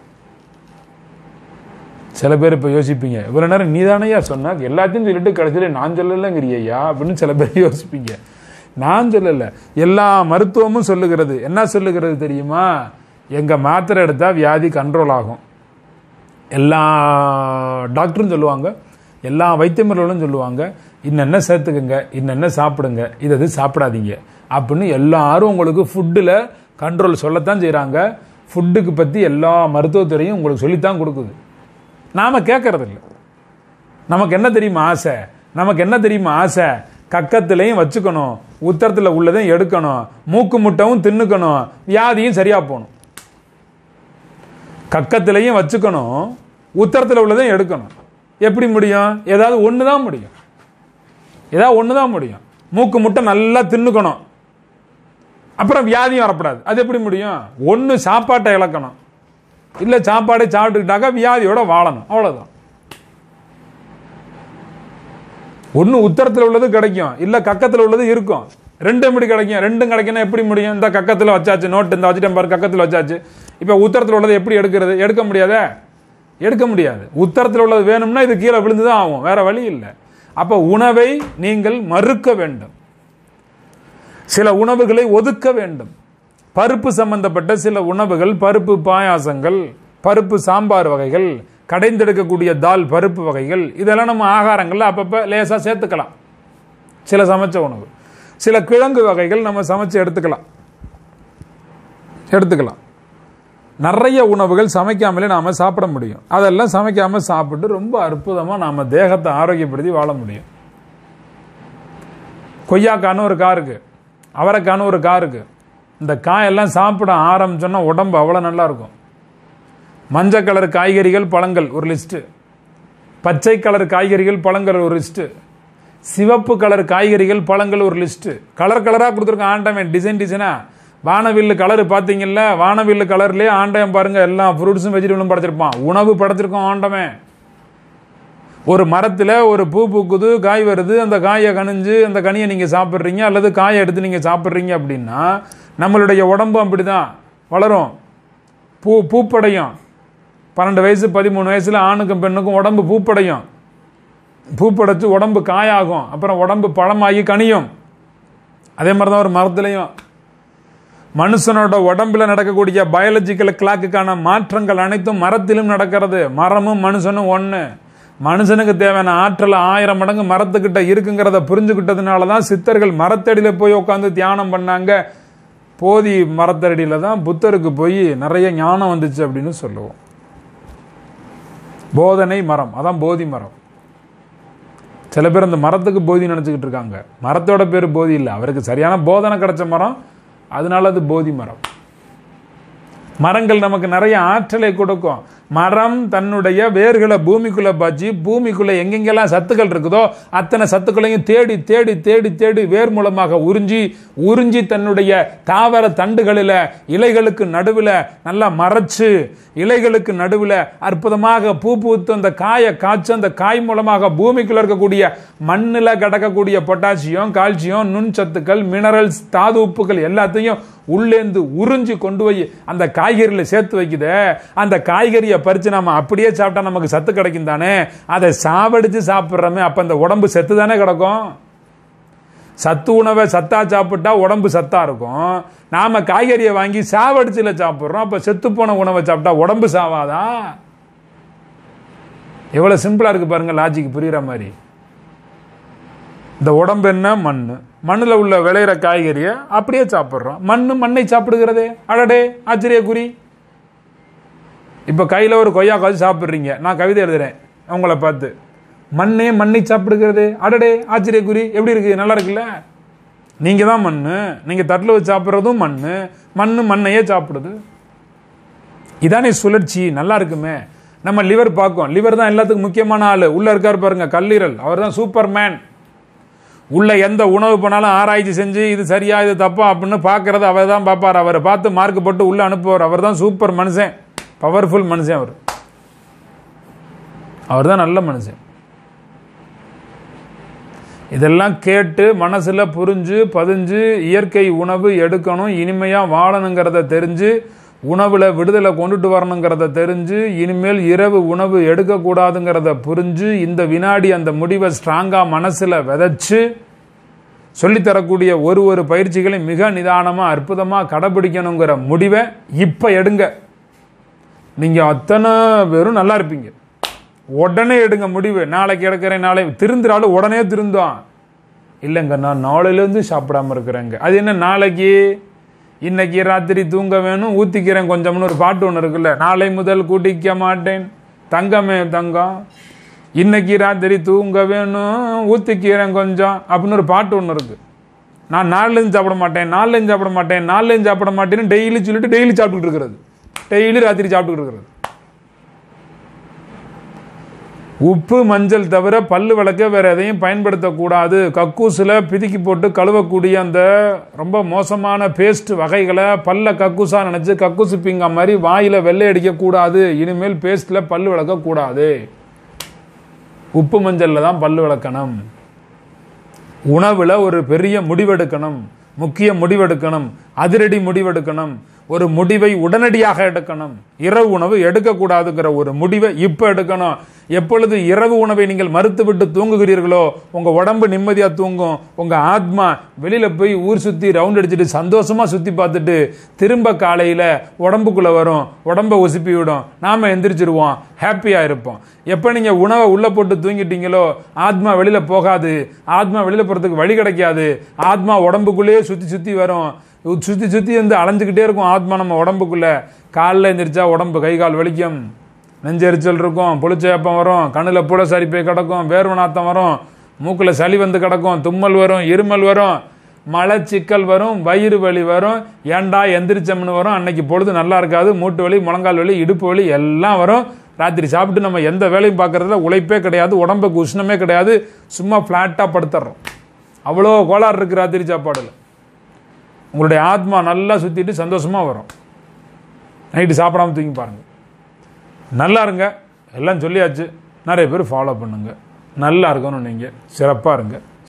சில பேர் இப்போ யோசிப்பீங்க இவ்வளோ நேரம் நீ தானையா சொன்ன எல்லாத்தையும் சொல்லிட்டு கடைசியில் நான் சொல்லலைங்கிறியா அப்படின்னு சில பேர் யோசிப்பீங்க நான் சொல்லலை எல்லா மருத்துவமும் சொல்லுகிறது என்ன சொல்லுகிறது தெரியுமா எங்கள் மாத்திரை எடுத்தால் வியாதி கண்ட்ரோல் ஆகும் எல்லா டாக்டரும் சொல்லுவாங்க எல்லா வைத்திய முறைகளும் சொல்லுவாங்க இன்னென்ன சேர்த்துக்குங்க இன்னென்ன சாப்பிடுங்க இது இது சாப்பிடாதீங்க அப்படின்னு எல்லாரும் உங்களுக்கு ஃபுட்டில் கண்ட்ரோல் சொல்லத்தான் செய்கிறாங்க ஃபுட்டுக்கு பற்றி எல்லா மருத்துவத்துறையும் உங்களுக்கு சொல்லித்தான் கொடுக்குது நாம் கேட்கறதில்ல நமக்கு என்ன தெரியுமா ஆசை நமக்கு என்ன தெரியுமா ஆசை கக்கத்துலையும் வச்சுக்கணும் உத்தரத்தில் உள்ளதையும் எடுக்கணும் மூக்கு முட்டவும் தின்னுக்கணும் வியாதியும் சரியா போகணும் கக்கத்திலையும் வச்சுக்கணும் உத்தரத்தில் உள்ளதையும் எடுக்கணும் எப்படி முடியும் ஏதாவது ஒன்று தான் முடியும் ஏதாவது ஒன்று தான் முடியும் மூக்கு முட்டை நல்லா தின்னுக்கணும் அப்புறம் வியாதியும் வரப்படாது அது எப்படி முடியும் ஒன்று சாப்பாட்டை இழக்கணும் இல்லை சாப்பாடை சாப்பிட்டுக்கிட்டாக்கா வியாதியோட வாழணும் அவ்வளோதான் ஒன்று உத்தரத்தில் உள்ளது கிடைக்கும் இல்லை கக்கத்தில் உள்ளது இருக்கும் ரெண்டும் எப்படி கிடைக்கும் ரெண்டும் கிடைக்கணும் எப்படி முடியும் இந்த கக்கத்தில் வச்சாச்சு நோட்டு இந்த வச்சுட்டேன் பாரு கக்கத்தில் வச்சாச்சு இப்போ உத்தரத்தில் உள்ளது எப்படி எடுக்கிறது எடுக்க முடியாதே எடுக்க முடியாது உத்தரத்தில் உள்ளது வேணும்னா இது கீழே விழுந்து தான் ஆகும் வேற வழி இல்லை அப்போ உணவை நீங்கள் மறுக்க வேண்டும் சில உணவுகளை ஒதுக்க வேண்டும் பருப்பு சம்பந்தப்பட்ட சில உணவுகள் பருப்பு பாயாசங்கள் பருப்பு சாம்பார் வகைகள் கடைந்தெடுக்கக்கூடிய தால் பருப்பு வகைகள் இதெல்லாம் நம்ம ஆகாரங்களில் அப்பப்போ லேசாக சேர்த்துக்கலாம் சில சமைச்ச உணவு சில கிழங்கு வகைகள் நம்ம சமைச்சு எடுத்துக்கலாம் எடுத்துக்கலாம் நிறைய உணவுகள் சமைக்காமலே நாம் சாப்பிட முடியும் அதெல்லாம் சமைக்காமல் சாப்பிட்டு ரொம்ப அற்புதமாக நாம் தேகத்தை ஆரோக்கியப்படுத்தி வாழ முடியும் கொய்யாக்கான்னு ஒரு கா இருக்கு அவரைக்கான்னு ஒரு கா இருக்கு இந்த காயெல்லாம் சாப்பிட ஆரம்பிச்சோன்னா உடம்பு அவ்வளோ நல்லா இருக்கும் மஞ்சள் கலர் காய்கறிகள் பழங்கள் ஒரு லிஸ்ட்டு பச்சை கலர் காய்கறிகள் பழங்கள் ஒரு லிஸ்ட்டு சிவப்பு கலர் காய்கறிகள் பழங்கள் ஒரு லிஸ்ட்டு கலர் கலராக கொடுத்துருக்கான் ஆண்டவன் டிசைன் டிசைனாக வானவில்லு கலர் பார்த்தீங்கல்ல வானவில்லு கலர்லேயே ஆண்டவன் பாருங்க எல்லா ஃப்ரூட்ஸும் வெஜிடபிளும் படைச்சிருப்பான் உணவு படைச்சிருக்கோம் ஆண்டவன் ஒரு மரத்தில் ஒரு பூ பூக்குது காய் வருது அந்த காயை கணிஞ்சு அந்த கனியை நீங்கள் சாப்பிட்றீங்க அல்லது காயை எடுத்து நீங்கள் சாப்பிட்றீங்க அப்படின்னா நம்மளுடைய உடம்பு அப்படி தான் வளரும் பூ பூப்படையும் பன்னெண்டு வயசு பதிமூணு வயசில் ஆணுக்கும் பெண்ணுக்கும் உடம்பு பூப்படையும் பூப்படைச்சு உடம்பு காயாகும் அப்புறம் உடம்பு பழமாகி கனியும் அதே மாதிரி தான் ஒரு மரத்துலையும் மனுஷனோட உடம்புல நடக்கக்கூடிய பயாலஜிக்கல் கிளாக்குக்கான மாற்றங்கள் அனைத்தும் மரத்திலும் நடக்கிறது மரமும் மனுஷனும் ஒன்று மனுஷனுக்கு தேவையான ஆற்றல் ஆயிரம் மடங்கு மரத்துக்கிட்ட இருக்குங்கிறத புரிஞ்சுக்கிட்டதுனால தான் சித்தர்கள் மரத்தடியில் போய் உட்காந்து தியானம் பண்ணாங்க போதி மரத்தடியில் தான் புத்தருக்கு போய் நிறைய ஞானம் வந்துச்சு அப்படின்னு சொல்லுவோம் போதனை மரம் அதான் போதி மரம் சில பேர் அந்த மரத்துக்கு போதி நினச்சிக்கிட்டு இருக்காங்க மரத்தோட பேர் போதி இல்லை அவருக்கு சரியான போதனை கிடைச்ச மரம் அதனால அது போதி மரம் மரங்கள் நமக்கு நிறைய ஆற்றலை கொடுக்கும் மரம் தன்னுடைய வேர்களை பூமிக்குள்ள பாய்ச்சி பூமிக்குள்ள எங்கெங்கெல்லாம் சத்துக்கள் இருக்குதோ அத்தனை சத்துக்களையும் தேடி தேடி தேடி தேடி வேர் மூலமாக உறிஞ்சி உறிஞ்சி தன்னுடைய தாவர தண்டுகளில் இலைகளுக்கு நடுவில் நல்லா மறைச்சு இலைகளுக்கு நடுவில் அற்புதமாக பூ பூத்து அந்த காயை காய்ச்சி அந்த காய் மூலமாக பூமிக்குள்ள இருக்கக்கூடிய மண்ணில் கிடக்கக்கூடிய பொட்டாசியம் கால்சியம் நுண்சத்துக்கள் மினரல்ஸ் தாது உப்புகள் எல்லாத்தையும் உள்ளேந்து உறிஞ்சி கொண்டு போய் அந்த காய்கறியில் சேர்த்து வைக்குதே அந்த காய்கறியை பறித்து நம்ம அப்படியே சாப்பிட்டா நமக்கு சத்து கிடைக்கும் தானே அதை சாவடிச்சு சாப்பிட்றோமே அப்போ அந்த உடம்பு செத்து தானே கிடக்கும் சத்து உணவை சத்தா சாப்பிட்டா உடம்பு சத்தா இருக்கும் நாம காய்கறியை வாங்கி சாவடிச்சுல சாப்பிட்றோம் அப்போ செத்து போன உணவை சாப்பிட்டா உடம்பு சாவாதா எவ்வளோ சிம்பிளாக இருக்கு பாருங்க லாஜிக் புரியுற மாதிரி இந்த உடம்பு என்ன மண் மண்ணில் உள்ள விளையிற காய்கறியை அப்படியே சாப்பிட்றோம் மண் மண்ணை சாப்பிடுகிறதே அடடே ஆச்சரிய குறி இப்போ கையில் ஒரு கொய்யா காய்ச்சி சாப்பிட்றீங்க நான் கவிதை எழுதுறேன் அவங்கள பார்த்து மண்ணே மண்ணை சாப்பிடுகிறது அடடே ஆச்சரிய குறி எப்படி இருக்கு நல்லா இருக்குல்ல நீங்கள் தான் மண் நீங்கள் தட்டில் வச்சு சாப்பிட்றதும் மண் மண் மண்ணையே சாப்பிடுது இதானே சுழற்சி நல்லா இருக்குமே நம்ம லிவர் பார்க்கும் லிவர் தான் எல்லாத்துக்கும் முக்கியமான ஆள் உள்ள இருக்கார் பாருங்க கல்லீரல் அவர் தான் சூப்பர் மேன் உள்ள எந்த உணவு பண்ணாலும் ஆராய்ச்சி செஞ்சு இது சரியா இது தப்பா அப்படின்னு பார்க்கறது அவர் தான் பார்ப்பார் அவரை பார்த்து மார்க் போட்டு உள்ள அனுப்புவார் அவர் தான் சூப்பர் மனுஷன் பவர்ஃபுல் மனுஷன் அவர் அவர் தான் நல்ல மனுஷன் இதெல்லாம் கேட்டு மனசுல புரிஞ்சு பதிஞ்சு இயற்கை உணவு எடுக்கணும் இனிமையா வாழணுங்கிறத தெரிஞ்சு உணவுல விடுதலை கொண்டுட்டு வரணுங்கிறத தெரிஞ்சு இனிமேல் இரவு உணவு எடுக்கக்கூடாதுங்கிறத புரிஞ்சு இந்த வினாடி அந்த முடிவை ஸ்ட்ராங்கா மனசுல விதைச்சு சொல்லித்தரக்கூடிய ஒரு ஒரு பயிற்சிகளை மிக நிதானமா அற்புதமா கடைபிடிக்கணுங்கிற முடிவை இப்ப எடுங்க நீங்க அத்தனை பேரும் நல்லா இருப்பீங்க உடனே எடுங்க முடிவு நாளைக்கு எடுக்கிறேன் நாளை திருந்துறாலும் உடனே திருந்தோம் இல்லைங்க நான் நாளையிலேருந்து சாப்பிடாம இருக்கிறேங்க அது என்ன நாளைக்கு இன்னைக்கு ராத்திரி தூங்க வேணும் ஊத்திக்கிறேன் கொஞ்சம்னு ஒரு பாட்டு ஒன்று இருக்குல்ல நாளை முதல் குடிக்க மாட்டேன் தங்கமே தங்கம் இன்னைக்கு ராத்திரி தூங்க வேணும் ஊத்திக்கிறேன் கொஞ்சம் அப்படின்னு ஒரு பாட்டு ஒன்று இருக்கு நான் நாலுலேருந்து சாப்பிட மாட்டேன் நாலுலேருந்து சாப்பிட மாட்டேன் நாலுலேருந்து சாப்பிட மாட்டேன்னு டெய்லி சொல்லிட்டு டெய்லி சாப்பிட்டுட்டு இருக்கிறது டெய்லி ராத்திரி சாப்பிட்டுட்டு இருக்கிறது உப்பு மஞ்சள் தவிர பல்லு விளக்க வேற எதையும் பயன்படுத்தக்கூடாது கக்கூசில் பிதுக்கி போட்டு கழுவக்கூடிய அந்த ரொம்ப மோசமான பேஸ்ட் வகைகளை பல்ல கக்கூசா நினைச்சு கக்கூசு பிங்கா மாதிரி வாயில வெள்ளை அடிக்கக்கூடாது இனிமேல் பேஸ்ட்ல பல்லு விளக்கக்கூடாது உப்பு மஞ்சள்ல தான் பல்லு விளக்கணும் உணவுல ஒரு பெரிய முடிவெடுக்கணும் முக்கிய முடிவெடுக்கணும் அதிரடி முடிவெடுக்கணும் ஒரு முடிவை உடனடியாக எடுக்கணும் இரவு உணவு எடுக்கக்கூடாதுங்கிற ஒரு முடிவை இப்ப எடுக்கணும் எப்பொழுது இரவு உணவை நீங்கள் மறுத்துவிட்டு தூங்குகிறீர்களோ உங்க உடம்பு நிம்மதியா தூங்கும் உங்க ஆத்மா வெளியில போய் ஊர் சுத்தி ரவுண்ட் அடிச்சுட்டு சந்தோஷமா சுத்தி பார்த்துட்டு திரும்ப காலையில உடம்புக்குள்ள வரும் உடம்ப உசுப்பி விடும் நாம எந்திரிச்சிருவோம் ஹாப்பியா இருப்போம் எப்ப நீங்க உணவை உள்ள போட்டு தூங்கிட்டீங்களோ ஆத்மா வெளியில போகாது ஆத்மா வெளியில போறதுக்கு வழி கிடைக்காது ஆத்மா உடம்புக்குள்ளேயே சுத்தி சுத்தி வரும் சுத்தி சுத்தி வந்து அலைஞ்சுக்கிட்டே இருக்கும் ஆத்மா நம்ம உடம்புக்குள்ள காலில் எந்திரிச்சா உடம்பு கை கால் வலிக்கும் நெஞ்செரிச்சல் இருக்கும் புளிச்சேப்பம் வரும் கண்ணில் புல சரி போய் கிடக்கும் வேர்வை நாத்தம் வரும் மூக்கில் சளி வந்து கிடக்கும் தும்மல் வரும் இருமல் வரும் மலச்சிக்கல் வரும் வயிறு வலி வரும் ஏண்டா எந்திரிச்சம்னு வரும் அன்னைக்கு பொழுது நல்லா இருக்காது மூட்டு வலி முழங்கால் வலி இடுப்பு வலி எல்லாம் வரும் ராத்திரி சாப்பிட்டு நம்ம எந்த வேலையும் பார்க்கறதுல உழைப்பே கிடையாது உடம்புக்கு உஷ்ணமே கிடையாது சும்மா ஃப்ளாட்டாக படுத்துறோம் அவ்வளோ கோளாறு இருக்கு ராத்திரி சாப்பாடுல உங்களுடைய ஆத்மா நல்லா சுற்றிட்டு சந்தோஷமாக வரும் நைட்டு சாப்பிடாம தூங்கி பாருங்கள் நல்லா இருங்க எல்லாம் சொல்லியாச்சு நிறைய பேர் ஃபாலோ பண்ணுங்க நல்லா இருக்கணும் நீங்கள் சிறப்பாக இருங்க